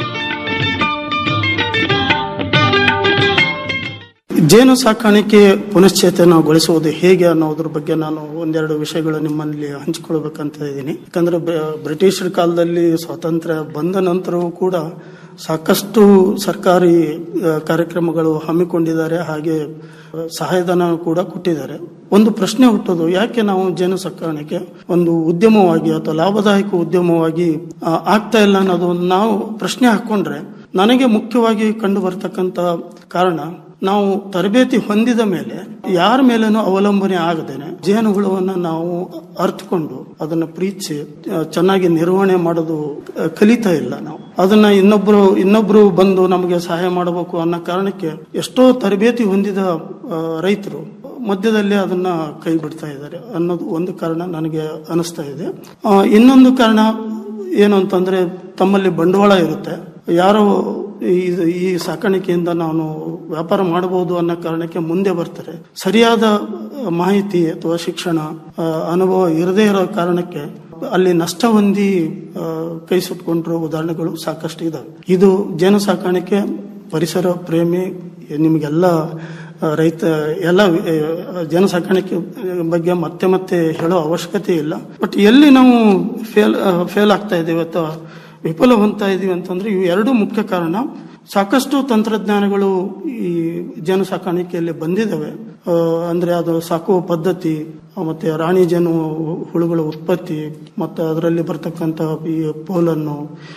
ಜೇನು ಸಾಕಾಣಿಕೆ ಪುನಶ್ಚೇತನಗೊಳಿಸುವುದು ಹೇಗೆ ಅನ್ನೋದ್ರ ಬಗ್ಗೆ ನಾನು ಒಂದೆರಡು ವಿಷಯಗಳು ನಿಮ್ಮಲ್ಲಿ ಹಂಚಿಕೊಳ್ಬೇಕಂತ ಇದ್ದೀನಿ ಯಾಕಂದ್ರೆ ಬ್ರ- ಬ್ರಿಟಿಷರ ಕಾಲದಲ್ಲಿ ಸ್ವಾತಂತ್ರ್ಯ ಬಂದ ನಂತರವೂ ಕೂಡ ಸಾಕಷ್ಟು ಸರ್ಕಾರಿ ಆ, ಕಾರ್ಯಕ್ರಮಗಳು ಹಮ್ಮಿಕೊಂಡಿದ್ದಾರೆ ಹಾಗೆ ಆ, ಸಹಾಯಧನ ಕೂಡ ಕೊಟ್ಟಿದ್ದಾರೆ ಒಂದು ಪ್ರಶ್ನೆ ಹುಟ್ಟೋದು ಯಾಕೆ ನಾವು ಜೇನು ಸಾಕಾಣಿಕೆ ಒಂದು ಉದ್ಯಮವಾಗಿ ಅಥವಾ ಲಾಭದಾಯಕ ಉದ್ಯಮವಾಗಿ ಆ, ಆಗ್ತಾ ಇಲ್ಲ ಅನ್ನೋದು ನಾವು ಪ್ರಶ್ನೆ ಹಾಕೊಂಡ್ರೆ ನನಗೆ ಮುಖ್ಯವಾಗಿ ಕಂಡು ಬರ್ತಕ್ಕಂಥ ಕಾರಣ ನಾವು ತರಬೇತಿ ಹೊಂದಿದ ಮೇಲೆ ಯಾರ ಮೇಲೇನೂ ಅವಲಂಬನೆ ಆಗದೇನೆ ಜೇನುಹುಳವನ್ನ ನಾವು ಅರ್ಥಕೊಂಡು ಅದನ್ನ ಪ್ರೀತಿಸಿ ಆ, ಚೆನ್ನಾಗಿ ನಿರ್ವಹಣೆ ಮಾಡೋದು ಆ, ಕಲಿತಾ ಇಲ್ಲ ನಾವು ಅದನ್ನ ಇನ್ನೊಬ್ರು ಇನ್ನೊಬ್ರು ಬಂದು ನಮಗೆ ಸಹಾಯ ಮಾಡಬೇಕು ಅನ್ನೋ ಕಾರಣಕ್ಕೆ ಎಷ್ಟೋ ತರಬೇತಿ ಹೊಂದಿದ ಆ, ರೈತರು ಮಧ್ಯದಲ್ಲಿ ಅದನ್ನ ಕೈ ಬಿಡ್ತಾ ಇದ್ದಾರೆ ಅನ್ನೋದು ಒಂದು ಕಾರಣ ನನಗೆ ಅನಿಸ್ತಾ ಇದೆ ಆ, ಇನ್ನೊಂದು ಕಾರಣ ಏನು ಅಂತಂದ್ರೆ ತಮ್ಮಲ್ಲಿ ಬಂಡವಾಳ ಇರುತ್ತೆ ಯಾರೋ ಈ- ಈ ಸಾಕಾಣಿಕೆಯಿಂದ ನಾನು ವ್ಯಾಪಾರ ಮಾಡಬಹುದು ಅನ್ನೋ ಕಾರಣಕ್ಕೆ ಮುಂದೆ ಬರ್ತಾರೆ ಸರಿಯಾದ ಮಾಹಿತಿ ಅಥವಾ ಶಿಕ್ಷಣ ಆ, ಅನುಭವ ಇರದೇ ಇರೋ ಕಾರಣಕ್ಕೆ ಅಲ್ಲಿ ನಷ್ಟ ಹೊಂದಿ ಆ, ಕೈ ಸುಟ್ಕೊಂಡಿರೋ ಉದಾಹರಣೆಗಳು ಸಾಕಷ್ಟು ಇದಾವೆ ಇದು ಜೇನು ಸಾಕಾಣಿಕೆ ಪರಿಸರ ಪ್ರೇಮಿ ನಿಮಗೆಲ್ಲ ಆ, ರೈತ ಎಲ್ಲ ಆ, ಜೇನು ಸಾಕಾಣಿಕೆ ಬಗ್ಗೆ ಮತ್ತೆ ಮತ್ತೆ ಹೇಳೋ ಅವಶ್ಯಕತೆ ಇಲ್ಲ ಬಟ್ ಎಲ್ಲಿ ನಾವು ಫೇಲ್ ಫೇಲ್ ಆಗ್ತಾ ಇದ್ದೀವಿ ಅಥವಾ ವಿಫಲ ಹೊಂದ್ತಾ ಇದೀವಿ ಅಂತಂದ್ರೆ ಇವು ಎರಡು ಮುಖ್ಯ ಕಾರಣ ಸಾಕಷ್ಟು ತಂತ್ರಜ್ಞಾನಗಳು ಈ ಜೇನು ಸಾಕಾಣಿಕೆಯಲ್ಲಿ ಬಂದಿದ್ದಾವೆ ಆ, ಅಂದ್ರೆ ಅದು ಸಾಕುವ ಪದ್ಧತಿ ಆ, ಮತ್ತೆ ರಾಣಿ ಜೇನು ಹುಳುಗಳ ಉತ್ಪತ್ತಿ ಮತ್ತು ಅದರಲ್ಲಿ ಬರ್ತಕ್ಕಂಥ ಈ ಪೋಲನ್ನು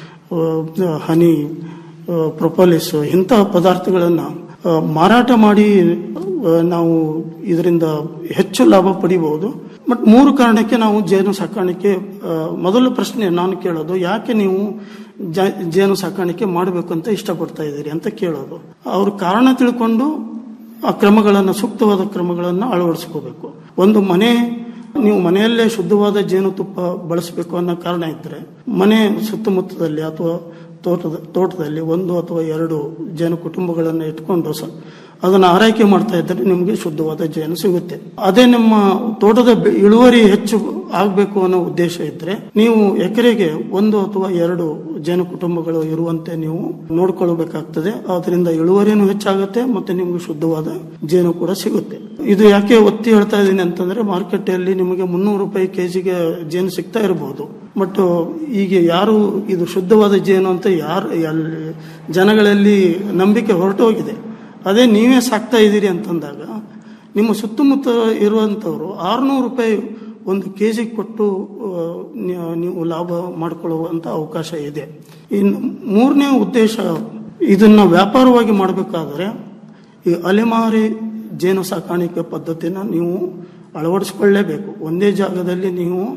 ಆ, ಹನಿ ಪ್ರೊಪೋಲಿಸ್ ಇಂತಹ ಪದಾರ್ಥಗಳನ್ನು ಆ, ಮಾರಾಟ ಮಾಡಿ ಆ, ನಾವು ಇದರಿಂದ ಹೆಚ್ಚು ಲಾಭ ಪಡಿಬಹುದು ಬಟ್ ಮೂರು ಕಾರಣಕ್ಕೆ ನಾವು ಜೇನು ಸಾಕಾಣಿಕೆ ಆ, ಮೊದಲ ಪ್ರಶ್ನೆ ನಾನು ಕೇಳೋದು ಯಾಕೆ ನೀವು ಜ- ಜೇನು ಸಾಕಾಣಿಕೆ ಮಾಡಬೇಕು ಅಂತ ಇಷ್ಟಪಡ್ತಾ ಇದ್ದೀರಿ ಅಂತ ಕೇಳೋದು ಅವ್ರ ಕಾರಣ ತಿಳ್ಕೊಂಡು ಆ ಕ್ರಮಗಳನ್ನು ಸೂಕ್ತವಾದ ಕ್ರಮಗಳನ್ನು ಅಳವಡಿಸ್ಕೋಬೇಕು ಒಂದು ಮನೆ ನೀವು ಮನೆಯಲ್ಲೇ ಶುದ್ಧವಾದ ಜೇನುತುಪ್ಪ ಬಳಸಬೇಕು ಅನ್ನೋ ಕಾರಣ ಇದ್ರೆ ಮನೆ ಸುತ್ತಮುತ್ತದಲ್ಲಿ ಅಥವಾ ತೋಟದ ತೋಟದಲ್ಲಿ ಒಂದು ಅಥವಾ ಎರಡು ಜೇನು ಕುಟುಂಬಗಳನ್ನು ಇಟ್ಕೊಂಡು ಸ ಅದನ್ನು ಆರೈಕೆ ಮಾಡ್ತಾ ಇದ್ದರೆ ನಿಮಗೆ ಶುದ್ಧವಾದ ಜೇನು ಸಿಗುತ್ತೆ ಅದೇ ನಿಮ್ಮ ತೋಟದ ಬೆ- ಇಳುವರಿ ಹೆಚ್ಚು ಆಗಬೇಕು ಅನ್ನೋ ಉದ್ದೇಶ ಇದ್ರೆ ನೀವು ಎಕರೆಗೆ ಒಂದು ಅಥವಾ ಎರಡು ಜೇನು ಕುಟುಂಬಗಳು ಇರುವಂತೆ ನೀವು ನೋಡ್ಕೊಳ್ಬೇಕಾಗ್ತದೆ ಅದರಿಂದ ಇಳುವರಿನೂ ಹೆಚ್ಚಾಗುತ್ತೆ ಮತ್ತೆ ನಿಮಗೆ ಶುದ್ಧವಾದ ಜೇನು ಕೂಡ ಸಿಗುತ್ತೆ ಇದು ಯಾಕೆ ಒತ್ತಿ ಹೇಳ್ತಾ ಇದ್ದೀನಿ ಅಂತಂದ್ರೆ ಮಾರ್ಕೆಟಲ್ಲಿ ನಿಮಗೆ ಮುನ್ನೂರು ರೂಪಾಯಿ ಕೆಜಿಗೆ ಜೇನು ಸಿಗ್ತಾ ಇರಬಹುದು ಬಟ್ ಈಗ ಯಾರು ಇದು ಶುದ್ಧವಾದ ಜೇನು ಅಂತ ಯಾರು ಎಲ್- ಜನಗಳಲ್ಲಿ ನಂಬಿಕೆ ಹೊರಟೋಗಿದೆ ಅದೇ ನೀವೇ ಸಾಕ್ತಾ ಇದ್ದೀರಿ ಅಂತಂದಾಗ ನಿಮ್ಮ ಸುತ್ತಮುತ್ತ ಇರುವಂಥವ್ರು ಆರುನೂರು ರೂಪಾಯಿ ಒಂದು ಕೆ ಜಿ ಕೊಟ್ಟು ಆ, ನೀವು- ನೀವು ಲಾಭ ಮಾಡಿಕೊಳ್ಳುವಂಥ ಅವಕಾಶ ಇದೆ ಇನ್ನು ಮೂರನೇ ಉದ್ದೇಶ ಇದನ್ನ ವ್ಯಾಪಾರವಾಗಿ ಮಾಡಬೇಕಾದ್ರೆ ಈ ಅಲೆಮಾರಿ ಜೇನು ಸಾಕಾಣಿಕೆ ಪದ್ಧತಿನ ನೀವು ಅಳವಡಿಸ್ಕೊಳ್ಳೇಬೇಕು ಒಂದೇ ಜಾಗದಲ್ಲಿ ನೀವು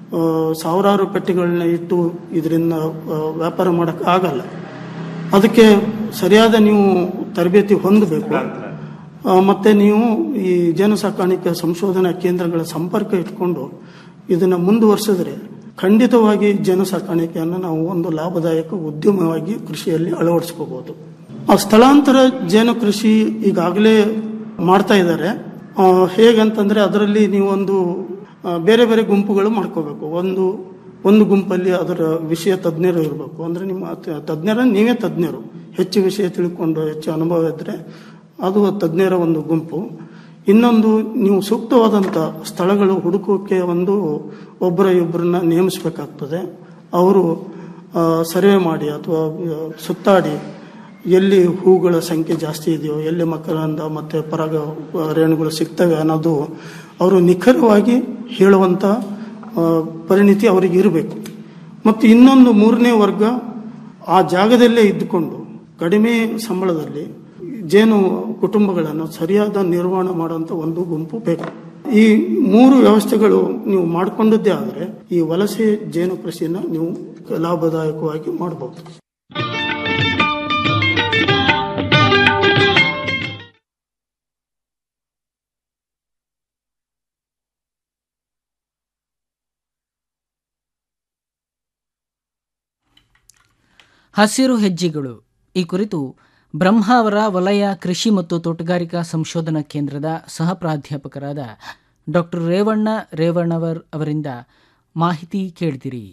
ಆ, ಸಾವಿರಾರು ಪೆಟ್ಟಿಗಳನ್ನ ಇಟ್ಟು ಇದರಿಂದ ಆ, ವ್ಯಾಪಾರ ಮಾಡೋಕ್ಕೆ ಆಗಲ್ಲ ಅದಕ್ಕೆ ಸರಿಯಾದ ನೀವು ತರಬೇತಿ ಹೊಂದಬೇಕು ಆ, ಮತ್ತೆ ನೀವು ಈ ಜೇನು ಸಾಕಾಣಿಕೆ ಸಂಶೋಧನಾ ಕೇಂದ್ರಗಳ ಸಂಪರ್ಕ ಇಟ್ಕೊಂಡು ಇದನ್ನು ಮುಂದುವರಿಸಿದ್ರೆ ಖಂಡಿತವಾಗಿ ಜೇನು ಸಾಕಾಣಿಕೆಯನ್ನು ನಾವು ಒಂದು ಲಾಭದಾಯಕ ಉದ್ಯಮವಾಗಿ ಕೃಷಿಯಲ್ಲಿ ಅಳವಡಿಸ್ಕೋಬಹುದು ಆ ಸ್ಥಳಾಂತರ ಜೇನು ಕೃಷಿ ಈಗಾಗಲೇ ಮಾಡ್ತಾ ಇದ್ದಾರೆ ಆ, ಹೇಗಂತಂದ್ರೆ ಅದರಲ್ಲಿ ನೀವು ಒಂದು ಆ, ಬೇರೆ ಬೇರೆ ಗುಂಪುಗಳು ಮಾಡ್ಕೋಬೇಕು ಒಂದು ಒಂದು ಗುಂಪಲ್ಲಿ ಅದರ ವಿಷಯ ತಜ್ಞರು ಇರಬೇಕು ಅಂದ್ರೆ ನಿಮ್ಮ ತ- ತಜ್ಞರ ನೀವೇ ತಜ್ಞರು ಹೆಚ್ಚು ವಿಷಯ ತಿಳ್ಕೊಂಡು ಹೆಚ್ಚು ಅನುಭವ ಇದ್ದರೆ ಅದು ತಜ್ಞರ ಒಂದು ಗುಂಪು ಇನ್ನೊಂದು ನೀವು ಸೂಕ್ತವಾದಂಥ ಸ್ಥಳಗಳು ಹುಡುಕೋಕೆ ಒಂದು ಒಬ್ಬರ ಇಬ್ಬರನ್ನ ನೇಮಿಸಬೇಕಾಗ್ತದೆ ಅವರು ಸರ್ವೆ ಮಾಡಿ ಅಥವಾ ಆ, ಸುತ್ತಾಡಿ ಎಲ್ಲಿ ಹೂಗಳ ಸಂಖ್ಯೆ ಜಾಸ್ತಿ ಇದೆಯೋ ಎಲ್ಲಿ ಮಕರಂದ ಮತ್ತು ಪರಾಗ ಆ, ರೇಣುಗಳು ಸಿಗ್ತವೆ ಅನ್ನೋದು ಅವರು ನಿಖರವಾಗಿ ಹೇಳುವಂಥ ಆ, ಪರಿಣಿತಿ ಅವರಿಗೆ ಇರಬೇಕು ಮತ್ತು ಇನ್ನೊಂದು ಮೂರನೇ ವರ್ಗ ಆ ಜಾಗದಲ್ಲೇ ಇದ್ದುಕೊಂಡು ಕಡಿಮೆ ಸಂಬಳದಲ್ಲಿ ಜೇನು ಕುಟುಂಬಗಳನ್ನು ಸರಿಯಾದ ನಿರ್ವಹಣೆ ಮಾಡುವಂಥ ಒಂದು ಗುಂಪು ಬೇಕು ಈ ಮೂರು ವ್ಯವಸ್ಥೆಗಳು ನೀವು ಮಾಡಿಕೊಂಡದ್ದೇ ಆದರೆ ಈ ವಲಸೆ ಜೇನು ಕೃಷಿನ ನೀವು ಲಾಭದಾಯಕವಾಗಿ ಮಾಡಬಹುದು ಹಸಿರು ಹೆಜ್ಜೆಗಳು ಈ ಕುರಿತು ಬ್ರಹ್ಮಾವರ ವಲಯ ಕೃಷಿ ಮತ್ತು ತೋಟಗಾರಿಕಾ ಸಂಶೋಧನಾ ಕೇಂದ್ರದ ಸಹ ಪ್ರಾಧ್ಯಾಪಕರಾದ ಡಾಕ್ಟರ್ ರೇವಣ್ಣ ರೇವಣ್ಣವರ್ ಅವರಿಂದ ಮಾಹಿತಿ ಕೇಳಿದಿರಿ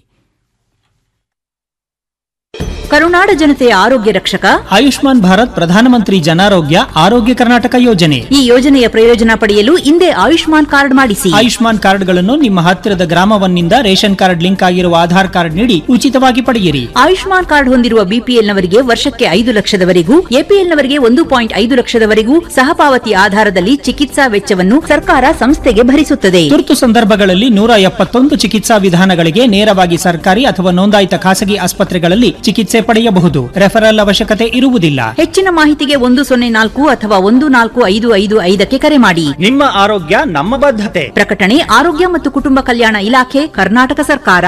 ಕರುನಾಡ ಜನತೆಯ ಆರೋಗ್ಯ ರಕ್ಷಕ ಆಯುಷ್ಮಾನ್ ಭಾರತ್ ಪ್ರಧಾನಮಂತ್ರಿ ಜನಾರೋಗ್ಯ ಆರೋಗ್ಯ ಕರ್ನಾಟಕ ಯೋಜನೆ ಈ ಯೋಜನೆಯ ಪ್ರಯೋಜನ ಪಡೆಯಲು ಹಿಂದೆ ಆಯುಷ್ಮಾನ್ ಕಾರ್ಡ್ ಮಾಡಿಸಿ ಆಯುಷ್ಮಾನ್ ಕಾರ್ಡ್ಗಳನ್ನು ನಿಮ್ಮ ಹತ್ತಿರದ ಗ್ರಾಮವನ್ನಿಂದ ರೇಷನ್ ಕಾರ್ಡ್ ಲಿಂಕ್ ಆಗಿರುವ ಆಧಾರ್ ಕಾರ್ಡ್ ನೀಡಿ ಉಚಿತವಾಗಿ ಪಡೆಯಿರಿ ಆಯುಷ್ಮಾನ್ ಕಾರ್ಡ್ ಹೊಂದಿರುವ ಬಿಪಿಎಲ್ನವರಿಗೆ ವರ್ಷಕ್ಕೆ ಐದು ಲಕ್ಷದವರೆಗೂ ಎಪಿಎಲ್ನವರಿಗೆ ಒಂದು ಪಾಯಿಂಟ್ ಐದು ಲಕ್ಷದವರೆಗೂ ಸಹಪಾವತಿ ಆಧಾರದಲ್ಲಿ ಚಿಕಿತ್ಸಾ ವೆಚ್ಚವನ್ನು ಸರ್ಕಾರ ಸಂಸ್ಥೆಗೆ ಭರಿಸುತ್ತದೆ ತುರ್ತು ಸಂದರ್ಭಗಳಲ್ಲಿ ನೂರ ಎಪ್ಪತ್ತೊಂದು ಚಿಕಿತ್ಸಾ ವಿಧಾನಗಳಿಗೆ ನೇರವಾಗಿ ಸರ್ಕಾರಿ ಅಥವಾ ನೋಂದಾಯಿತ ಖಾಸಗಿ ಆಸ್ಪತ್ರೆಗಳಲ್ಲಿ ಚಿಕಿತ್ಸೆ ಪಡೆಯಬಹುದು ರೆಫರಲ್ ಅವಶ್ಯಕತೆ ಇರುವುದಿಲ್ಲ ಹೆಚ್ಚಿನ ಮಾಹಿತಿಗೆ ಒಂದು ಸೊನ್ನೆ ನಾಲ್ಕು ಅಥವಾ ಒಂದು ನಾಲ್ಕು ಐದು ಐದು ಐದಕ್ಕೆ ಕರೆ ಮಾಡಿ ನಿಮ್ಮ ಆರೋಗ್ಯ ನಮ್ಮ ಬದ್ಧತೆ ಪ್ರಕಟಣೆ ಆರೋಗ್ಯ ಮತ್ತು ಕುಟುಂಬ ಕಲ್ಯಾಣ ಇಲಾಖೆ ಕರ್ನಾಟಕ ಸರ್ಕಾರ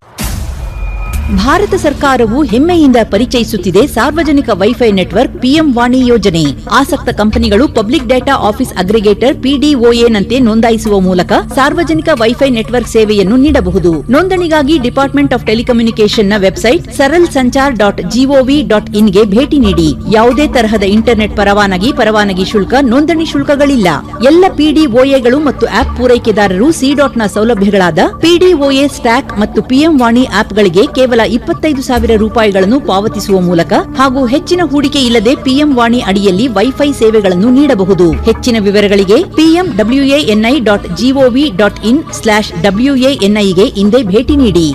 ಭಾರತ ಸರ್ಕಾರವು ಹೆಮ್ಮೆಯಿಂದ ಪರಿಚಯಿಸುತ್ತಿದೆ ಸಾರ್ವಜನಿಕ ವೈಫೈ ನೆಟ್ವರ್ಕ್ ಪಿಎಂ ವಾಣಿ ಯೋಜನೆ ಆಸಕ್ತ ಕಂಪನಿಗಳು ಪಬ್ಲಿಕ್ ಡೇಟಾ ಆಫೀಸ್ ಅಗ್ರಿಗೇಟರ್ ಪಿಡಿಒಎನಂತೆ ನೋಂದಾಯಿಸುವ ಮೂಲಕ ಸಾರ್ವಜನಿಕ ವೈಫೈ ನೆಟ್ವರ್ಕ್ ಸೇವೆಯನ್ನು ನೀಡಬಹುದು ನೋಂದಣಿಗಾಗಿ ಡಿಪಾರ್ಟ್ಮೆಂಟ್ ಆಫ್ ಟೆಲಿಕಮ್ಯುನಿಕೇಷನ್ನ website Saral Sanchar dot GOV dot ಇನ್ಗೆ ಭೇಟಿ ನೀಡಿ ಯಾವುದೇ ತರಹದ ಇಂಟರ್ನೆಟ್ ಪರವಾನಗಿ ಪರವಾನಗಿ ಶುಲ್ಕ ನೋಂದಣಿ ಶುಲ್ಕಗಳಿಲ್ಲ ಎಲ್ಲ ಪಿಡಿಒಎಗಳು ಮತ್ತು ಆಪ್ ಪೂರೈಕೆದಾರರು ಸಿ ಡಾಟ್ನ ಸೌಲಭ್ಯಗಳಾದ ಪಿಡಿಒಎ ಸ್ಟ್ಯಾಕ್ ಮತ್ತು ಪಿಎಂ ವಾಣಿ ಆಪ್ಗಳಿಗೆ ಕೇವಲ ಇಪ್ಪತ್ತೈದು ಸಾವಿರ ರೂಪಾಯಿಗಳನ್ನು ಪಾವತಿಸುವ ಮೂಲಕ ಹಾಗೂ ಹೆಚ್ಚಿನ ಹೂಡಿಕೆ ಇಲ್ಲದೆ ಪಿಎಂ ವಾಣಿ ಅಡಿಯಲ್ಲಿ ವೈಫೈ ಸೇವೆಗಳನ್ನು ನೀಡಬಹುದು ಹೆಚ್ಚಿನ ವಿವರಗಳಿಗೆ PM WANI dot GOV dot in slash ಡಬ್ಲ್ಯೂಎಎನ್ಐಗೆ ಇಂದೇ ಭೇಟಿ ನೀಡಿ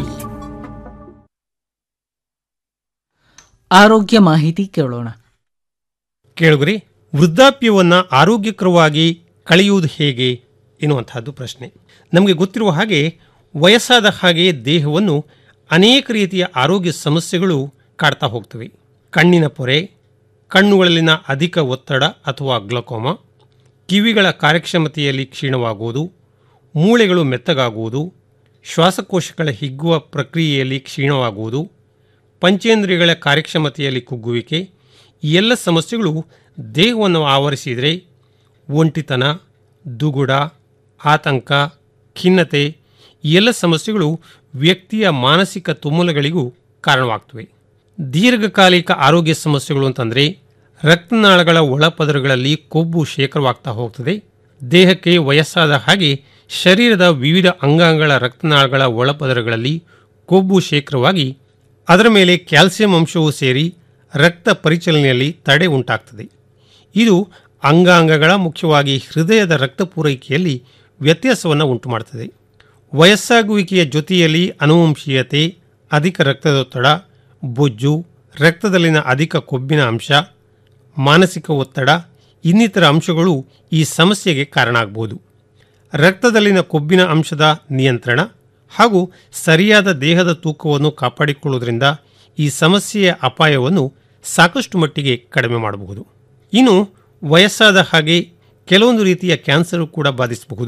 ಆರೋಗ್ಯ ಮಾಹಿತಿ ಕೇಳೋಣ ಕೇಳುಗರಿ ವೃದ್ಧಾಪ್ಯವನ್ನ ಆರೋಗ್ಯಕರವಾಗಿ ಕಳೆಯುವುದು ಹೇಗೆ ಎನ್ನುವಂತಹದ್ದು ಪ್ರಶ್ನೆ ನಮಗೆ ಗೊತ್ತಿರುವ ಹಾಗೆ ವಯಸ್ಸಾದ ಹಾಗೆ ದೇಹವನ್ನು ಅನೇಕ ರೀತಿಯ ಆರೋಗ್ಯ ಸಮಸ್ಯೆಗಳು ಕಾಡ್ತಾ ಹೋಗ್ತವೆ ಕಣ್ಣಿನ ಪೊರೆ ಕಣ್ಣುಗಳಲ್ಲಿನ ಅಧಿಕ ಒತ್ತಡ ಅಥವಾ ಗ್ಲಕೋಮ ಕಿವಿಗಳ ಕಾರ್ಯಕ್ಷಮತೆಯಲ್ಲಿ ಕ್ಷೀಣವಾಗುವುದು ಮೂಳೆಗಳು ಮೆತ್ತಗಾಗುವುದು ಶ್ವಾಸಕೋಶಗಳ ಹಿಗ್ಗುವ ಪ್ರಕ್ರಿಯೆಯಲ್ಲಿ ಕ್ಷೀಣವಾಗುವುದು ಪಂಚೇಂದ್ರಿಯಗಳ ಕಾರ್ಯಕ್ಷಮತೆಯಲ್ಲಿ ಕುಗ್ಗುವಿಕೆ ಈ ಎಲ್ಲ ಸಮಸ್ಯೆಗಳು ದೇಹವನ್ನು ಆವರಿಸಿದರೆ ಒಂಟಿತನ ದುಗುಡ ಆತಂಕ ಖಿನ್ನತೆ ಈ ಎಲ್ಲ ಸಮಸ್ಯೆಗಳು ವ್ಯಕ್ತಿಯ ಮಾನಸಿಕ ತುಮುಲಗಳಿಗೂ ಕಾರಣವಾಗ್ತವೆ ದೀರ್ಘಕಾಲಿಕ ಆರೋಗ್ಯ ಸಮಸ್ಯೆಗಳು ಅಂತಂದರೆ ರಕ್ತನಾಳಗಳ ಒಳಪದರಗಳಲ್ಲಿ ಕೊಬ್ಬು ಶೇಖರವಾಗ್ತಾ ಹೋಗ್ತದೆ ದೇಹಕ್ಕೆ ವಯಸ್ಸಾದ ಹಾಗೆ ಶರೀರದ ವಿವಿಧ ಅಂಗಾಂಗಗಳ ರಕ್ತನಾಳಗಳ ಒಳಪದರಗಳಲ್ಲಿ ಕೊಬ್ಬು ಶೇಖರವಾಗಿ ಅದರ ಮೇಲೆ ಕ್ಯಾಲ್ಸಿಯಂ ಅಂಶವು ಸೇರಿ ರಕ್ತ ಪರಿಚಲನೆಯಲ್ಲಿ ತಡೆ ಉಂಟಾಗ್ತದೆ ಇದು ಅಂಗಾಂಗಗಳ ಮುಖ್ಯವಾಗಿ ಹೃದಯದ ರಕ್ತ ಪೂರೈಕೆಯಲ್ಲಿ ವ್ಯತ್ಯಾಸವನ್ನು ಉಂಟುಮಾಡ್ತದೆ ವಯಸ್ಸಾಗುವಿಕೆಯ ಜೊತೆಯಲ್ಲಿ ಅನುವಂಶೀಯತೆ ಅಧಿಕ ರಕ್ತದೊತ್ತಡ ಬೊಜ್ಜು ರಕ್ತದಲ್ಲಿನ ಅಧಿಕ ಕೊಬ್ಬಿನ ಅಂಶ ಮಾನಸಿಕ ಒತ್ತಡ ಇನ್ನಿತರ ಅಂಶಗಳು ಈ ಸಮಸ್ಯೆಗೆ ಕಾರಣ ಆಗ್ಬೋದು ರಕ್ತದಲ್ಲಿನ ಕೊಬ್ಬಿನ ಅಂಶದ ನಿಯಂತ್ರಣ ಹಾಗೂ ಸರಿಯಾದ ದೇಹದ ತೂಕವನ್ನು ಕಾಪಾಡಿಕೊಳ್ಳುವುದರಿಂದ ಈ ಸಮಸ್ಯೆಯ ಅಪಾಯವನ್ನು ಸಾಕಷ್ಟು ಮಟ್ಟಿಗೆ ಕಡಿಮೆ ಮಾಡಬಹುದು ಇನ್ನು ವಯಸ್ಸಾದ ಹಾಗೆ ಕೆಲವೊಂದು ರೀತಿಯ ಕ್ಯಾನ್ಸರ್ ಕೂಡ ಬಾಧಿಸಬಹುದು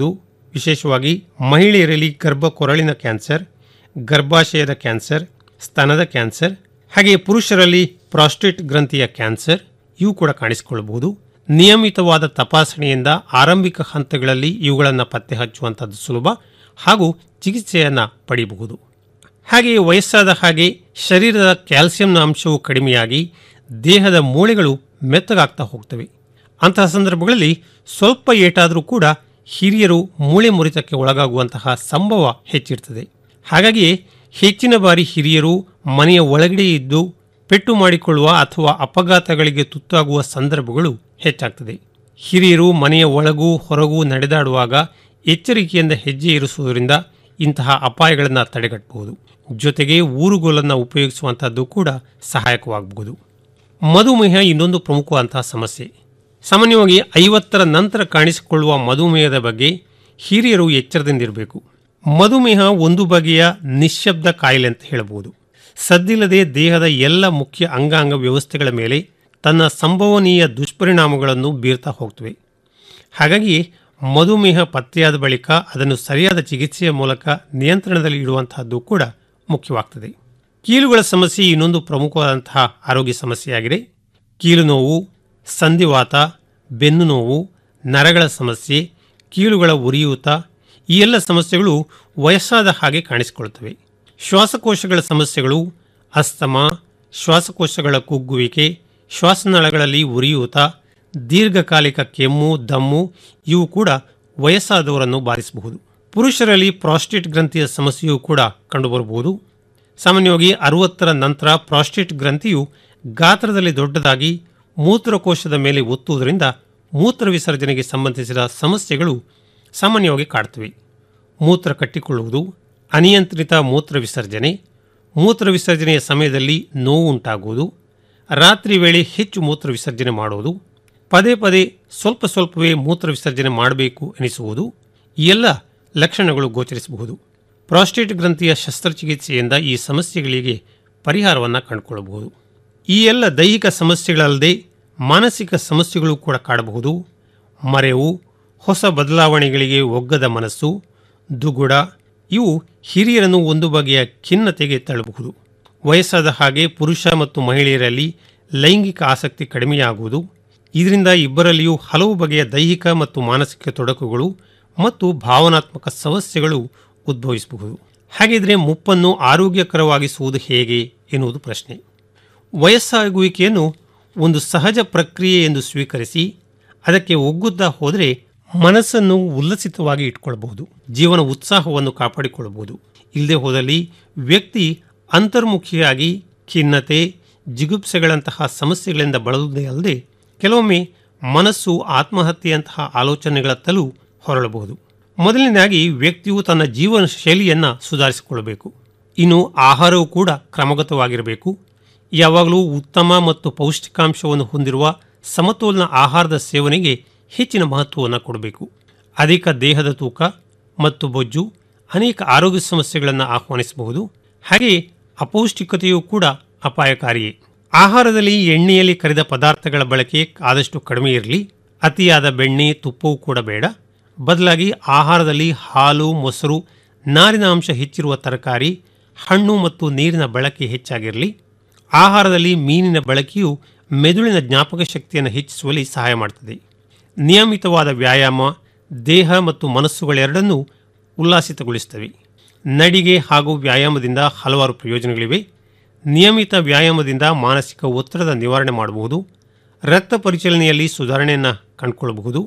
ವಿಶೇಷವಾಗಿ ಮಹಿಳೆಯರಲ್ಲಿ ಗರ್ಭ ಕೊರಳಿನ ಕ್ಯಾನ್ಸರ್ ಗರ್ಭಾಶಯದ ಕ್ಯಾನ್ಸರ್ ಸ್ತನದ ಕ್ಯಾನ್ಸರ್ ಹಾಗೆಯೇ ಪುರುಷರಲ್ಲಿ ಪ್ರಾಸ್ಟೇಟ್ ಗ್ರಂಥಿಯ ಕ್ಯಾನ್ಸರ್ ಇವು ಕೂಡ ಕಾಣಿಸಿಕೊಳ್ಳಬಹುದು ನಿಯಮಿತವಾದ ತಪಾಸಣೆಯಿಂದ ಆರಂಭಿಕ ಹಂತಗಳಲ್ಲಿ ಇವುಗಳನ್ನು ಪತ್ತೆ ಹಚ್ಚುವಂಥದ್ದು ಸುಲಭ ಹಾಗೂ ಚಿಕಿತ್ಸೆಯನ್ನು ಪಡೆಯಬಹುದು ಹಾಗೆಯೇ ವಯಸ್ಸಾದ ಹಾಗೆ ಶರೀರದ ಕ್ಯಾಲ್ಸಿಯಂನ ಅಂಶವು ಕಡಿಮೆಯಾಗಿ ದೇಹದ ಮೂಳೆಗಳು ಮೆತ್ತಗಾಗ್ತಾ ಹೋಗ್ತವೆ ಅಂತಹ ಸಂದರ್ಭಗಳಲ್ಲಿ ಸ್ವಲ್ಪ ಏಟಾದರೂ ಕೂಡ ಹಿರಿಯರು ಮೂಳೆ ಮುರಿತಕ್ಕೆ ಒಳಗಾಗುವಂತಹ ಸಂಭವ ಹೆಚ್ಚಿರ್ತದೆ ಹಾಗಾಗಿ ಹೆಚ್ಚಿನ ಬಾರಿ ಹಿರಿಯರು ಮನೆಯ ಒಳಗಡೆ ಇದ್ದು ಪೆಟ್ಟು ಮಾಡಿಕೊಳ್ಳುವ ಅಥವಾ ಅಪಘಾತಗಳಿಗೆ ತುತ್ತಾಗುವ ಸಂದರ್ಭಗಳು ಹೆಚ್ಚಾಗ್ತದೆ ಹಿರಿಯರು ಮನೆಯ ಒಳಗೂ ಹೊರಗೂ ನಡೆದಾಡುವಾಗ ಎಚ್ಚರಿಕೆಯಿಂದ ಹೆಜ್ಜೆ ಇರಿಸುವುದರಿಂದ ಇಂತಹ ಅಪಾಯಗಳನ್ನು ತಡೆಗಟ್ಟಬಹುದು ಜೊತೆಗೆ ಊರುಗೋಲನ್ನು ಉಪಯೋಗಿಸುವಂತಹದ್ದು ಕೂಡ ಸಹಾಯಕವಾಗಬಹುದು ಮಧುಮೇಹ ಇನ್ನೊಂದು ಪ್ರಮುಖವಂತಹ ಸಮಸ್ಯೆ ಸಾಮಾನ್ಯವಾಗಿ ಐವತ್ತರ ನಂತರ ಕಾಣಿಸಿಕೊಳ್ಳುವ ಮಧುಮೇಹದ ಬಗ್ಗೆ ಹಿರಿಯರು ಎಚ್ಚರದಿಂದಿರಬೇಕು ಮಧುಮೇಹ ಒಂದು ಬಗೆಯ ನಿಶ್ಶಬ್ದ ಕಾಯಿಲೆ ಅಂತ ಹೇಳಬಹುದು ಸದ್ದಿಲ್ಲದೆ ದೇಹದ ಎಲ್ಲ ಮುಖ್ಯ ಅಂಗಾಂಗ ವ್ಯವಸ್ಥೆಗಳ ಮೇಲೆ ತನ್ನ ಸಂಭವನೀಯ ದುಷ್ಪರಿಣಾಮಗಳನ್ನು ಬೀರ್ತಾ ಹೋಗ್ತವೆ ಹಾಗಾಗಿ ಮಧುಮೇಹ ಪತ್ತೆಯಾದ ಬಳಿಕ ಅದನ್ನು ಸರಿಯಾದ ಚಿಕಿತ್ಸೆಯ ಮೂಲಕ ನಿಯಂತ್ರಣದಲ್ಲಿ ಇಡುವಂತಹದ್ದು ಕೂಡ ಮುಖ್ಯವಾಗ್ತದೆ ಕೀಲುಗಳ ಸಮಸ್ಯೆ ಇನ್ನೊಂದು ಪ್ರಮುಖವಾದಂತಹ ಆರೋಗ್ಯ ಸಮಸ್ಯೆಯಾಗಿದೆ ಕೀಲು ನೋವು ಸಂಧಿವಾತ ಬೆನ್ನು ನೋವು ನರಗಳ ಸಮಸ್ಯೆ ಕೀಲುಗಳ ಉರಿಯೂತ ಈ ಎಲ್ಲ ಸಮಸ್ಯೆಗಳು ವಯಸ್ಸಾದ ಹಾಗೆ ಕಾಣಿಸಿಕೊಳ್ಳುತ್ತವೆ ಶ್ವಾಸಕೋಶಗಳ ಸಮಸ್ಯೆಗಳು ಅಸ್ತಮ ಶ್ವಾಸಕೋಶಗಳ ಕುಗ್ಗುವಿಕೆ ಶ್ವಾಸನಾಳಗಳಲ್ಲಿ ಉರಿಯೂತ ದೀರ್ಘಕಾಲಿಕ ಕೆಮ್ಮು ದಮ್ಮು ಇವು ಕೂಡ ವಯಸ್ಸಾದವರನ್ನು ಬಾಧಿಸಬಹುದು ಪುರುಷರಲ್ಲಿ ಪ್ರಾಸ್ಟೇಟ್ ಗ್ರಂಥಿಯ ಸಮಸ್ಯೆಯೂ ಕೂಡ ಕಂಡುಬರಬಹುದು ಸಾಮಾನ್ಯವಾಗಿ ಅರುವತ್ತರ ನಂತರ ಪ್ರಾಸ್ಟೇಟ್ ಗ್ರಂಥಿಯು ಗಾತ್ರದಲ್ಲಿ ದೊಡ್ಡದಾಗಿ ಮೂತ್ರಕೋಶದ ಮೇಲೆ ಒತ್ತುವುದರಿಂದ ಮೂತ್ರ ವಿಸರ್ಜನೆಗೆ ಸಂಬಂಧಿಸಿದ ಸಮಸ್ಯೆಗಳು ಸಾಮಾನ್ಯವಾಗಿ ಕಾಡ್ತವೆ ಮೂತ್ರ ಕಟ್ಟಿಕೊಳ್ಳುವುದು ಅನಿಯಂತ್ರಿತ ಮೂತ್ರ ವಿಸರ್ಜನೆ ಮೂತ್ರ ವಿಸರ್ಜನೆಯ ಸಮಯದಲ್ಲಿ ನೋವು ಉಂಟಾಗುವುದು ರಾತ್ರಿ ವೇಳೆ ಹೆಚ್ಚು ಮೂತ್ರ ವಿಸರ್ಜನೆ ಮಾಡುವುದು ಪದೇ ಪದೇ ಸ್ವಲ್ಪ ಸ್ವಲ್ಪವೇ ಮೂತ್ರ ವಿಸರ್ಜನೆ ಮಾಡಬೇಕು ಎನಿಸುವುದು ಈ ಎಲ್ಲ ಲಕ್ಷಣಗಳು ಗೋಚರಿಸಬಹುದು ಪ್ರಾಸ್ಟೇಟ್ ಗ್ರಂಥಿಯ ಶಸ್ತ್ರಚಿಕಿತ್ಸೆಯಿಂದ ಈ ಸಮಸ್ಯೆಗಳಿಗೆ ಪರಿಹಾರವನ್ನು ಕಂಡುಕೊಳ್ಳಬಹುದು ಈ ಎಲ್ಲ ದೈಹಿಕ ಸಮಸ್ಯೆಗಳಲ್ಲದೆ ಮಾನಸಿಕ ಸಮಸ್ಯೆಗಳು ಕೂಡ ಕಾಡಬಹುದು ಮರೆವು ಹೊಸ ಬದಲಾವಣೆಗಳಿಗೆ ಒಗ್ಗದ ಮನಸ್ಸು ದುಗುಡ ಇವು ಹಿರಿಯರನ್ನು ಒಂದು ಬಗೆಯ ಖಿನ್ನತೆಗೆ ತಳ್ಳಬಹುದು ವಯಸ್ಸಾದ ಹಾಗೆ ಪುರುಷ ಮತ್ತು ಮಹಿಳೆಯರಲ್ಲಿ ಲೈಂಗಿಕ ಆಸಕ್ತಿ ಕಡಿಮೆಯಾಗುವುದು ಇದರಿಂದ ಇಬ್ಬರಲ್ಲಿಯೂ ಹಲವು ಬಗೆಯ ದೈಹಿಕ ಮತ್ತು ಮಾನಸಿಕ ತೊಡಕುಗಳು ಮತ್ತು ಭಾವನಾತ್ಮಕ ಸಮಸ್ಯೆಗಳು ಉದ್ಭವಿಸಬಹುದು ಹಾಗಿದ್ರೆ ಮುಪ್ಪನ್ನು ಆರೋಗ್ಯಕರವಾಗಿಸುವುದು ಹೇಗೆ ಎನ್ನುವುದು ಪ್ರಶ್ನೆ ವಯಸ್ಸಾಗುವಿಕೆಯನ್ನು ಒಂದು ಸಹಜ ಪ್ರಕ್ರಿಯೆ ಎಂದು ಸ್ವೀಕರಿಸಿ ಅದಕ್ಕೆ ಒಗ್ಗುತ್ತಾ ಹೋದರೆ ಮನಸ್ಸನ್ನು ಉಲ್ಲಸಿತವಾಗಿ ಇಟ್ಕೊಳ್ಬಹುದು ಜೀವನ ಉತ್ಸಾಹವನ್ನು ಕಾಪಾಡಿಕೊಳ್ಳಬಹುದು ಇಲ್ಲದೆ ಹೋದಲ್ಲಿ ವ್ಯಕ್ತಿ ಅಂತರ್ಮುಖಿಯಾಗಿ ಖಿನ್ನತೆ ಜಿಗುಪ್ಸೆಗಳಂತಹ ಸಮಸ್ಯೆಗಳಿಂದ ಬಳಲುವುದೇ ಅಲ್ಲದೆ ಕೆಲವೊಮ್ಮೆ ಮನಸ್ಸು ಆತ್ಮಹತ್ಯೆಯಂತಹ ಆಲೋಚನೆಗಳತ್ತಲೂ ಹೊರಳಬಹುದು ಮೊದಲನೇದಾಗಿ ವ್ಯಕ್ತಿಯು ತನ್ನ ಜೀವನ ಶೈಲಿಯನ್ನು ಸುಧಾರಿಸಿಕೊಳ್ಳಬೇಕು ಇನ್ನು ಆಹಾರವು ಕೂಡ ಕ್ರಮಗತವಾಗಿರಬೇಕು ಯಾವಾಗಲೂ ಉತ್ತಮ ಮತ್ತು ಪೌಷ್ಟಿಕಾಂಶವನ್ನು ಹೊಂದಿರುವ ಸಮತೋಲನ ಆಹಾರದ ಸೇವನೆಗೆ ಹೆಚ್ಚಿನ ಮಹತ್ವವನ್ನು ಕೊಡಬೇಕು ಅಧಿಕ ದೇಹದ ತೂಕ ಮತ್ತು ಬೊಜ್ಜು ಅನೇಕ ಆರೋಗ್ಯ ಸಮಸ್ಯೆಗಳನ್ನು ಆಹ್ವಾನಿಸಬಹುದು ಹಾಗೆಯೇ ಅಪೌಷ್ಟಿಕತೆಯೂ ಕೂಡ ಅಪಾಯಕಾರಿಯೇ ಆಹಾರದಲ್ಲಿ ಎಣ್ಣೆಯಲ್ಲಿ ಕರಿದ ಪದಾರ್ಥಗಳ ಬಳಕೆ ಆದಷ್ಟು ಕಡಿಮೆ ಇರಲಿ ಅತಿಯಾದ ಬೆಣ್ಣೆ ತುಪ್ಪವೂ ಕೂಡ ಬೇಡ ಬದಲಾಗಿ ಆಹಾರದಲ್ಲಿ ಹಾಲು ಮೊಸರು ನಾರಿನ ಅಂಶ ಹೆಚ್ಚಿರುವ ತರಕಾರಿ ಹಣ್ಣು ಮತ್ತು ನೀರಿನ ಬಳಕೆ ಹೆಚ್ಚಾಗಿರಲಿ ಆಹಾರದಲ್ಲಿ ಮೀನಿನ ಬಳಕೆಯು ಮೆದುಳಿನ ಜ್ಞಾಪಕ ಶಕ್ತಿಯನ್ನು ಹೆಚ್ಚಿಸುವಲ್ಲಿ ಸಹಾಯ ಮಾಡುತ್ತದೆ ನಿಯಮಿತವಾದ ವ್ಯಾಯಾಮ ದೇಹ ಮತ್ತು ಮನಸ್ಸುಗಳೆರಡನ್ನೂ ಉಲ್ಲಾಸಿತಗೊಳಿಸುತ್ತವೆ ನಡಿಗೆ ಹಾಗೂ ವ್ಯಾಯಾಮದಿಂದ ಹಲವಾರು ಪ್ರಯೋಜನಗಳಿವೆ ನಿಯಮಿತ ವ್ಯಾಯಾಮದಿಂದ ಮಾನಸಿಕ ಒತ್ತಡದ ನಿವಾರಣೆ ಮಾಡಬಹುದು ರಕ್ತ ಪರಿಚಲನೆಯಲ್ಲಿ ಸುಧಾರಣೆಯನ್ನು ಕಂಡುಕೊಳ್ಳಬಹುದು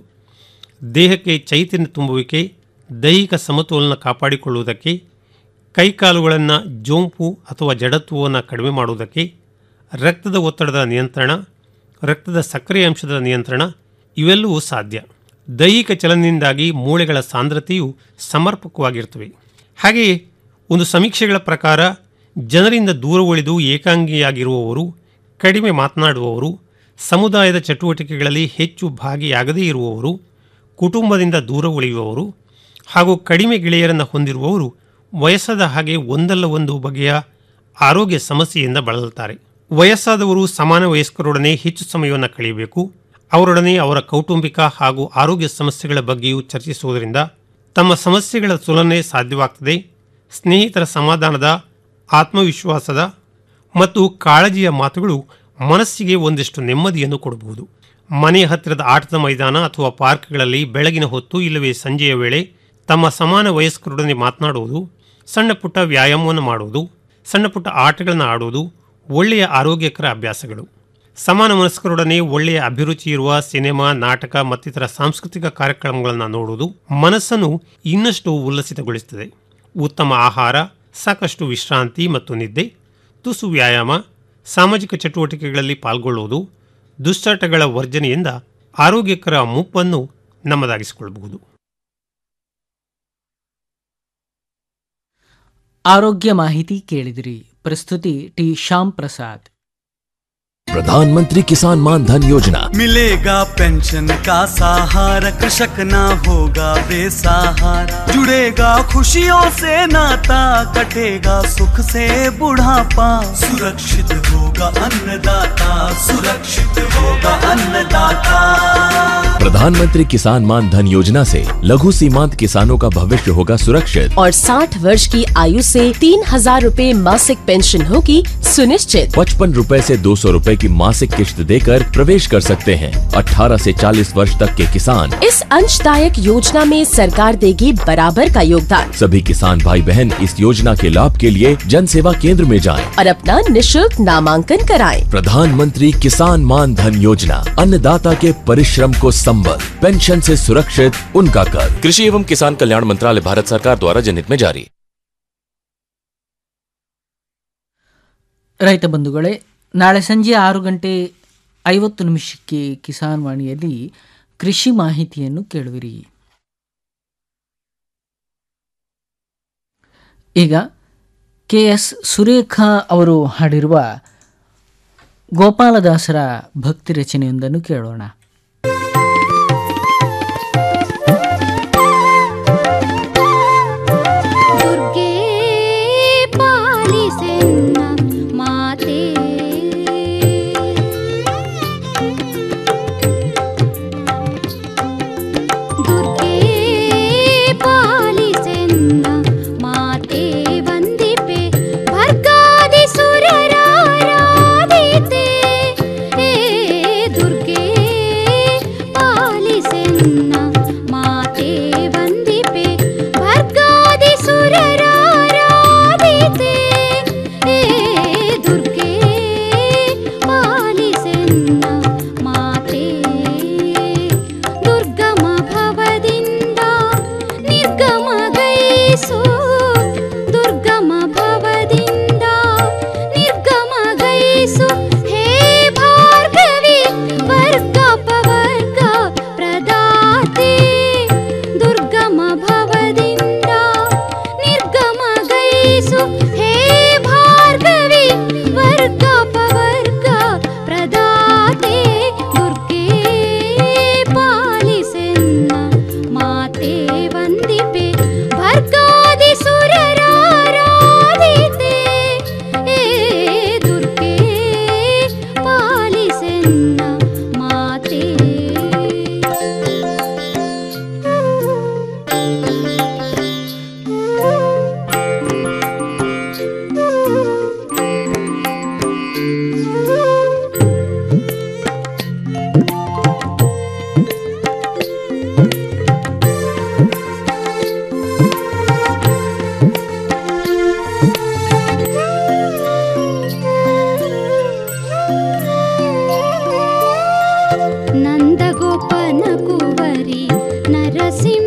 ದೇಹಕ್ಕೆ ಚೈತನ್ಯ ತುಂಬುವಿಕೆ ದೈಹಿಕ ಸಮತೋಲನ ಕಾಪಾಡಿಕೊಳ್ಳುವುದಕ್ಕೆ ಕೈಕಾಲುಗಳನ್ನು ಜೋಂಪು ಅಥವಾ ಜಡತ್ವವನ್ನು ಕಡಿಮೆ ಮಾಡುವುದಕ್ಕೆ ರಕ್ತದ ಒತ್ತಡದ ನಿಯಂತ್ರಣ ರಕ್ತದ ಸಕ್ಕರೆ ಅಂಶದ ನಿಯಂತ್ರಣ ಇವೆಲ್ಲವೂ ಸಾಧ್ಯ ದೈಹಿಕ ಚಲನೆಯಿಂದಾಗಿ ಮೂಳೆಗಳ ಸಾಂದ್ರತೆಯು ಸಮರ್ಪಕವಾಗಿರ್ತವೆ ಹಾಗೆಯೇ ಒಂದು ಸಮೀಕ್ಷೆಗಳ ಪ್ರಕಾರ ಜನರಿಂದ ದೂರ ಉಳಿದು ಏಕಾಂಗಿಯಾಗಿರುವವರು ಕಡಿಮೆ ಮಾತನಾಡುವವರು ಸಮುದಾಯದ ಚಟುವಟಿಕೆಗಳಲ್ಲಿ ಹೆಚ್ಚು ಭಾಗಿಯಾಗದೇ ಇರುವವರು ಕುಟುಂಬದಿಂದ ದೂರ ಉಳಿಯುವವರು ಹಾಗೂ ಕಡಿಮೆ ಗೆಳೆಯರನ್ನು ಹೊಂದಿರುವವರು ವಯಸ್ಸಾದ ಹಾಗೆ ಒಂದಲ್ಲ ಒಂದು ಬಗೆಯ ಆರೋಗ್ಯ ಸಮಸ್ಯೆಯಿಂದ ಬಳಲುತ್ತಾರೆ ವಯಸ್ಸಾದವರು ಸಮಾನ ವಯಸ್ಕರೊಡನೆ ಹೆಚ್ಚು ಸಮಯವನ್ನು ಕಳೆಯಬೇಕು ಅವರೊಡನೆ ಅವರ ಕೌಟುಂಬಿಕ ಹಾಗೂ ಆರೋಗ್ಯ ಸಮಸ್ಯೆಗಳ ಬಗ್ಗೆಯೂ ಚರ್ಚಿಸುವುದರಿಂದ ತಮ್ಮ ಸಮಸ್ಯೆಗಳ ತುಲನೆ ಸಾಧ್ಯವಾಗ್ತದೆ ಸ್ನೇಹಿತರ ಸಮಾಧಾನದ ಆತ್ಮವಿಶ್ವಾಸದ ಮತ್ತು ಕಾಳಜಿಯ ಮಾತುಗಳು ಮನಸ್ಸಿಗೆ ಒಂದಿಷ್ಟು ನೆಮ್ಮದಿಯನ್ನು ಕೊಡಬಹುದು ಮನೆಯ ಹತ್ತಿರದ ಆಟದ ಮೈದಾನ ಅಥವಾ ಪಾರ್ಕ್ಗಳಲ್ಲಿ ಬೆಳಗಿನ ಹೊತ್ತು ಇಲ್ಲವೇ ಸಂಜೆಯ ವೇಳೆ ತಮ್ಮ ಸಮಾನ ವಯಸ್ಕರೊಡನೆ ಮಾತನಾಡುವುದು ಸಣ್ಣ ಪುಟ್ಟ ವ್ಯಾಯಾಮವನ್ನು ಮಾಡುವುದು ಸಣ್ಣ ಪುಟ್ಟ ಆಟಗಳನ್ನು ಆಡುವುದು ಒಳ್ಳೆಯ ಆರೋಗ್ಯಕರ ಅಭ್ಯಾಸಗಳು ಸಮಾನ ಮನಸ್ಕರೊಡನೆ ಒಳ್ಳೆಯ ಅಭಿರುಚಿ ಇರುವ ಸಿನಿಮಾ ನಾಟಕ ಮತ್ತಿತರ ಸಾಂಸ್ಕೃತಿಕ ಕಾರ್ಯಕ್ರಮಗಳನ್ನು ನೋಡುವುದು ಮನಸ್ಸನ್ನು ಇನ್ನಷ್ಟು ಉಲ್ಲಸಿತಗೊಳಿಸುತ್ತದೆ ಉತ್ತಮ ಆಹಾರ ಸಾಕಷ್ಟು ವಿಶ್ರಾಂತಿ ಮತ್ತು ನಿದ್ದೆ ತುಸು ವ್ಯಾಯಾಮ ಸಾಮಾಜಿಕ ಚಟುವಟಿಕೆಗಳಲ್ಲಿ ಪಾಲ್ಗೊಳ್ಳುವುದು ದುಶ್ಚಟಗಳ ವರ್ಜನೆಯಿಂದ ಆರೋಗ್ಯಕರ ಮುಪ್ಪನ್ನು ನಮ್ಮದಾಗಿಸಿಕೊಳ್ಳಬಹುದು ಆರೋಗ್ಯ ಮಾಹಿತಿ ಕೇಳಿದಿರಿ ಪ್ರಸ್ತುತಿ ಟಿ ಶ್ಯಾಮ್ ಪ್ರಸಾದ್ प्रधानमंत्री किसान मान धन योजना मिलेगा पेंशन का सहारा कृषक ना होगा बेसहारा जुड़ेगा खुशियों से नाता कटेगा सुख से बुढ़ापा सुरक्षित होगा अन्नदाता सुरक्षित होगा अन्नदाता प्रधानमंत्री किसान मान धन योजना से लघु सीमांत किसानों का भविष्य होगा सुरक्षित और 60 वर्ष की आयु से तीन हजार रूपए मासिक पेंशन होगी सुनिश्चित पचपन रूपए से दो सौ रूपए की मासिक किश्त देकर प्रवेश कर सकते हैं 18 से 40 वर्ष तक के किसान इस अंशदायक योजना में सरकार देगी बराबर का योगदान सभी किसान भाई बहन इस योजना के लाभ के लिए जन सेवा केंद्र में जाएं। और अपना निशुल्क नामांकन कराएं। प्रधानमंत्री किसान मान धन योजना अन्नदाता के परिश्रम को संबल पेंशन से सुरक्षित उनका कर कृषि एवं किसान कल्याण मंत्रालय भारत सरकार द्वारा जनहित में जारी ರೈತ ಬಂಧುಗಳೇ ನಾಳೆ ಸಂಜೆ ಆರು ಗಂಟೆ ಐವತ್ತು ನಿಮಿಷಕ್ಕೆ ಕಿಸಾನ್ ವಾಣಿಯಲ್ಲಿ ಕೃಷಿ ಮಾಹಿತಿಯನ್ನು ಕೇಳುವಿರಿ ಈಗ ಕೆ ಎಸ್ ಸುರೇಖಾ ಅವರು ಹಾಡಿರುವ ಗೋಪಾಲದಾಸರ ಭಕ್ತಿ ರಚನೆಯೊಂದನ್ನು ಕೇಳೋಣ ದುರ್ಗೆ ಪಾಲಿಸೆನ್ನ ಮಾತೆ ದುರ್ಗೆ ಪಾಲಿಸೆನ್ನ ಮಾತೆ ವಂದಿಪೆ ಭರ್ಗಾದಿ ಸುರರಾರಾಧಿತೆ ಹೇ ದುರ್ಗೆ ಪಾಲಿಸೆನ್ನ ಮಾತೆ ವಂದಿಪೆ ಭರ್ಗಾದಿ ಸುರರಾರಾಧಿತೆ ಹೇ ದುರ್ಗೆ ಪಾಲಿಸೆನ್ನ ಮಾತೆ ದುರ್ಗಮ ಭವದಿಂದ ನಿರ್ಗಮ ಗೈಸು ದುರ್ಗಮ ಭವದಿಂದ ನಿರ್ಗಮ ಗೈಸು ಹೇ ಭಾರ್ಗವಿ ವರ್ಗ ಪವರ್ಗ ಪ್ರದಾತೆ ದುರ್ಗಮ ಭವದಿಂದ ನಿರ್ಗಮ ಗೈಸು ಹೇ ಭಾರ್ಗವಿ ವರ್ಗ ಪವರ್ಗ ಪ್ರದಾತೆ ದುರ್ಗೆ ಪಾಲಿಸೆನ್ನ ಮಾತೆ ವಂದಿಪೆ ಭರ್ಗಾದಿ ಸುರರಾರಾಧಿತೆ ಹೇ ದುರ್ಗೆ ಪಾಲಿಸೆನ್ನ ಮಾತೆ ನಂದಗೋಪನ ಕುವರಿ ನರಸಿಂಹ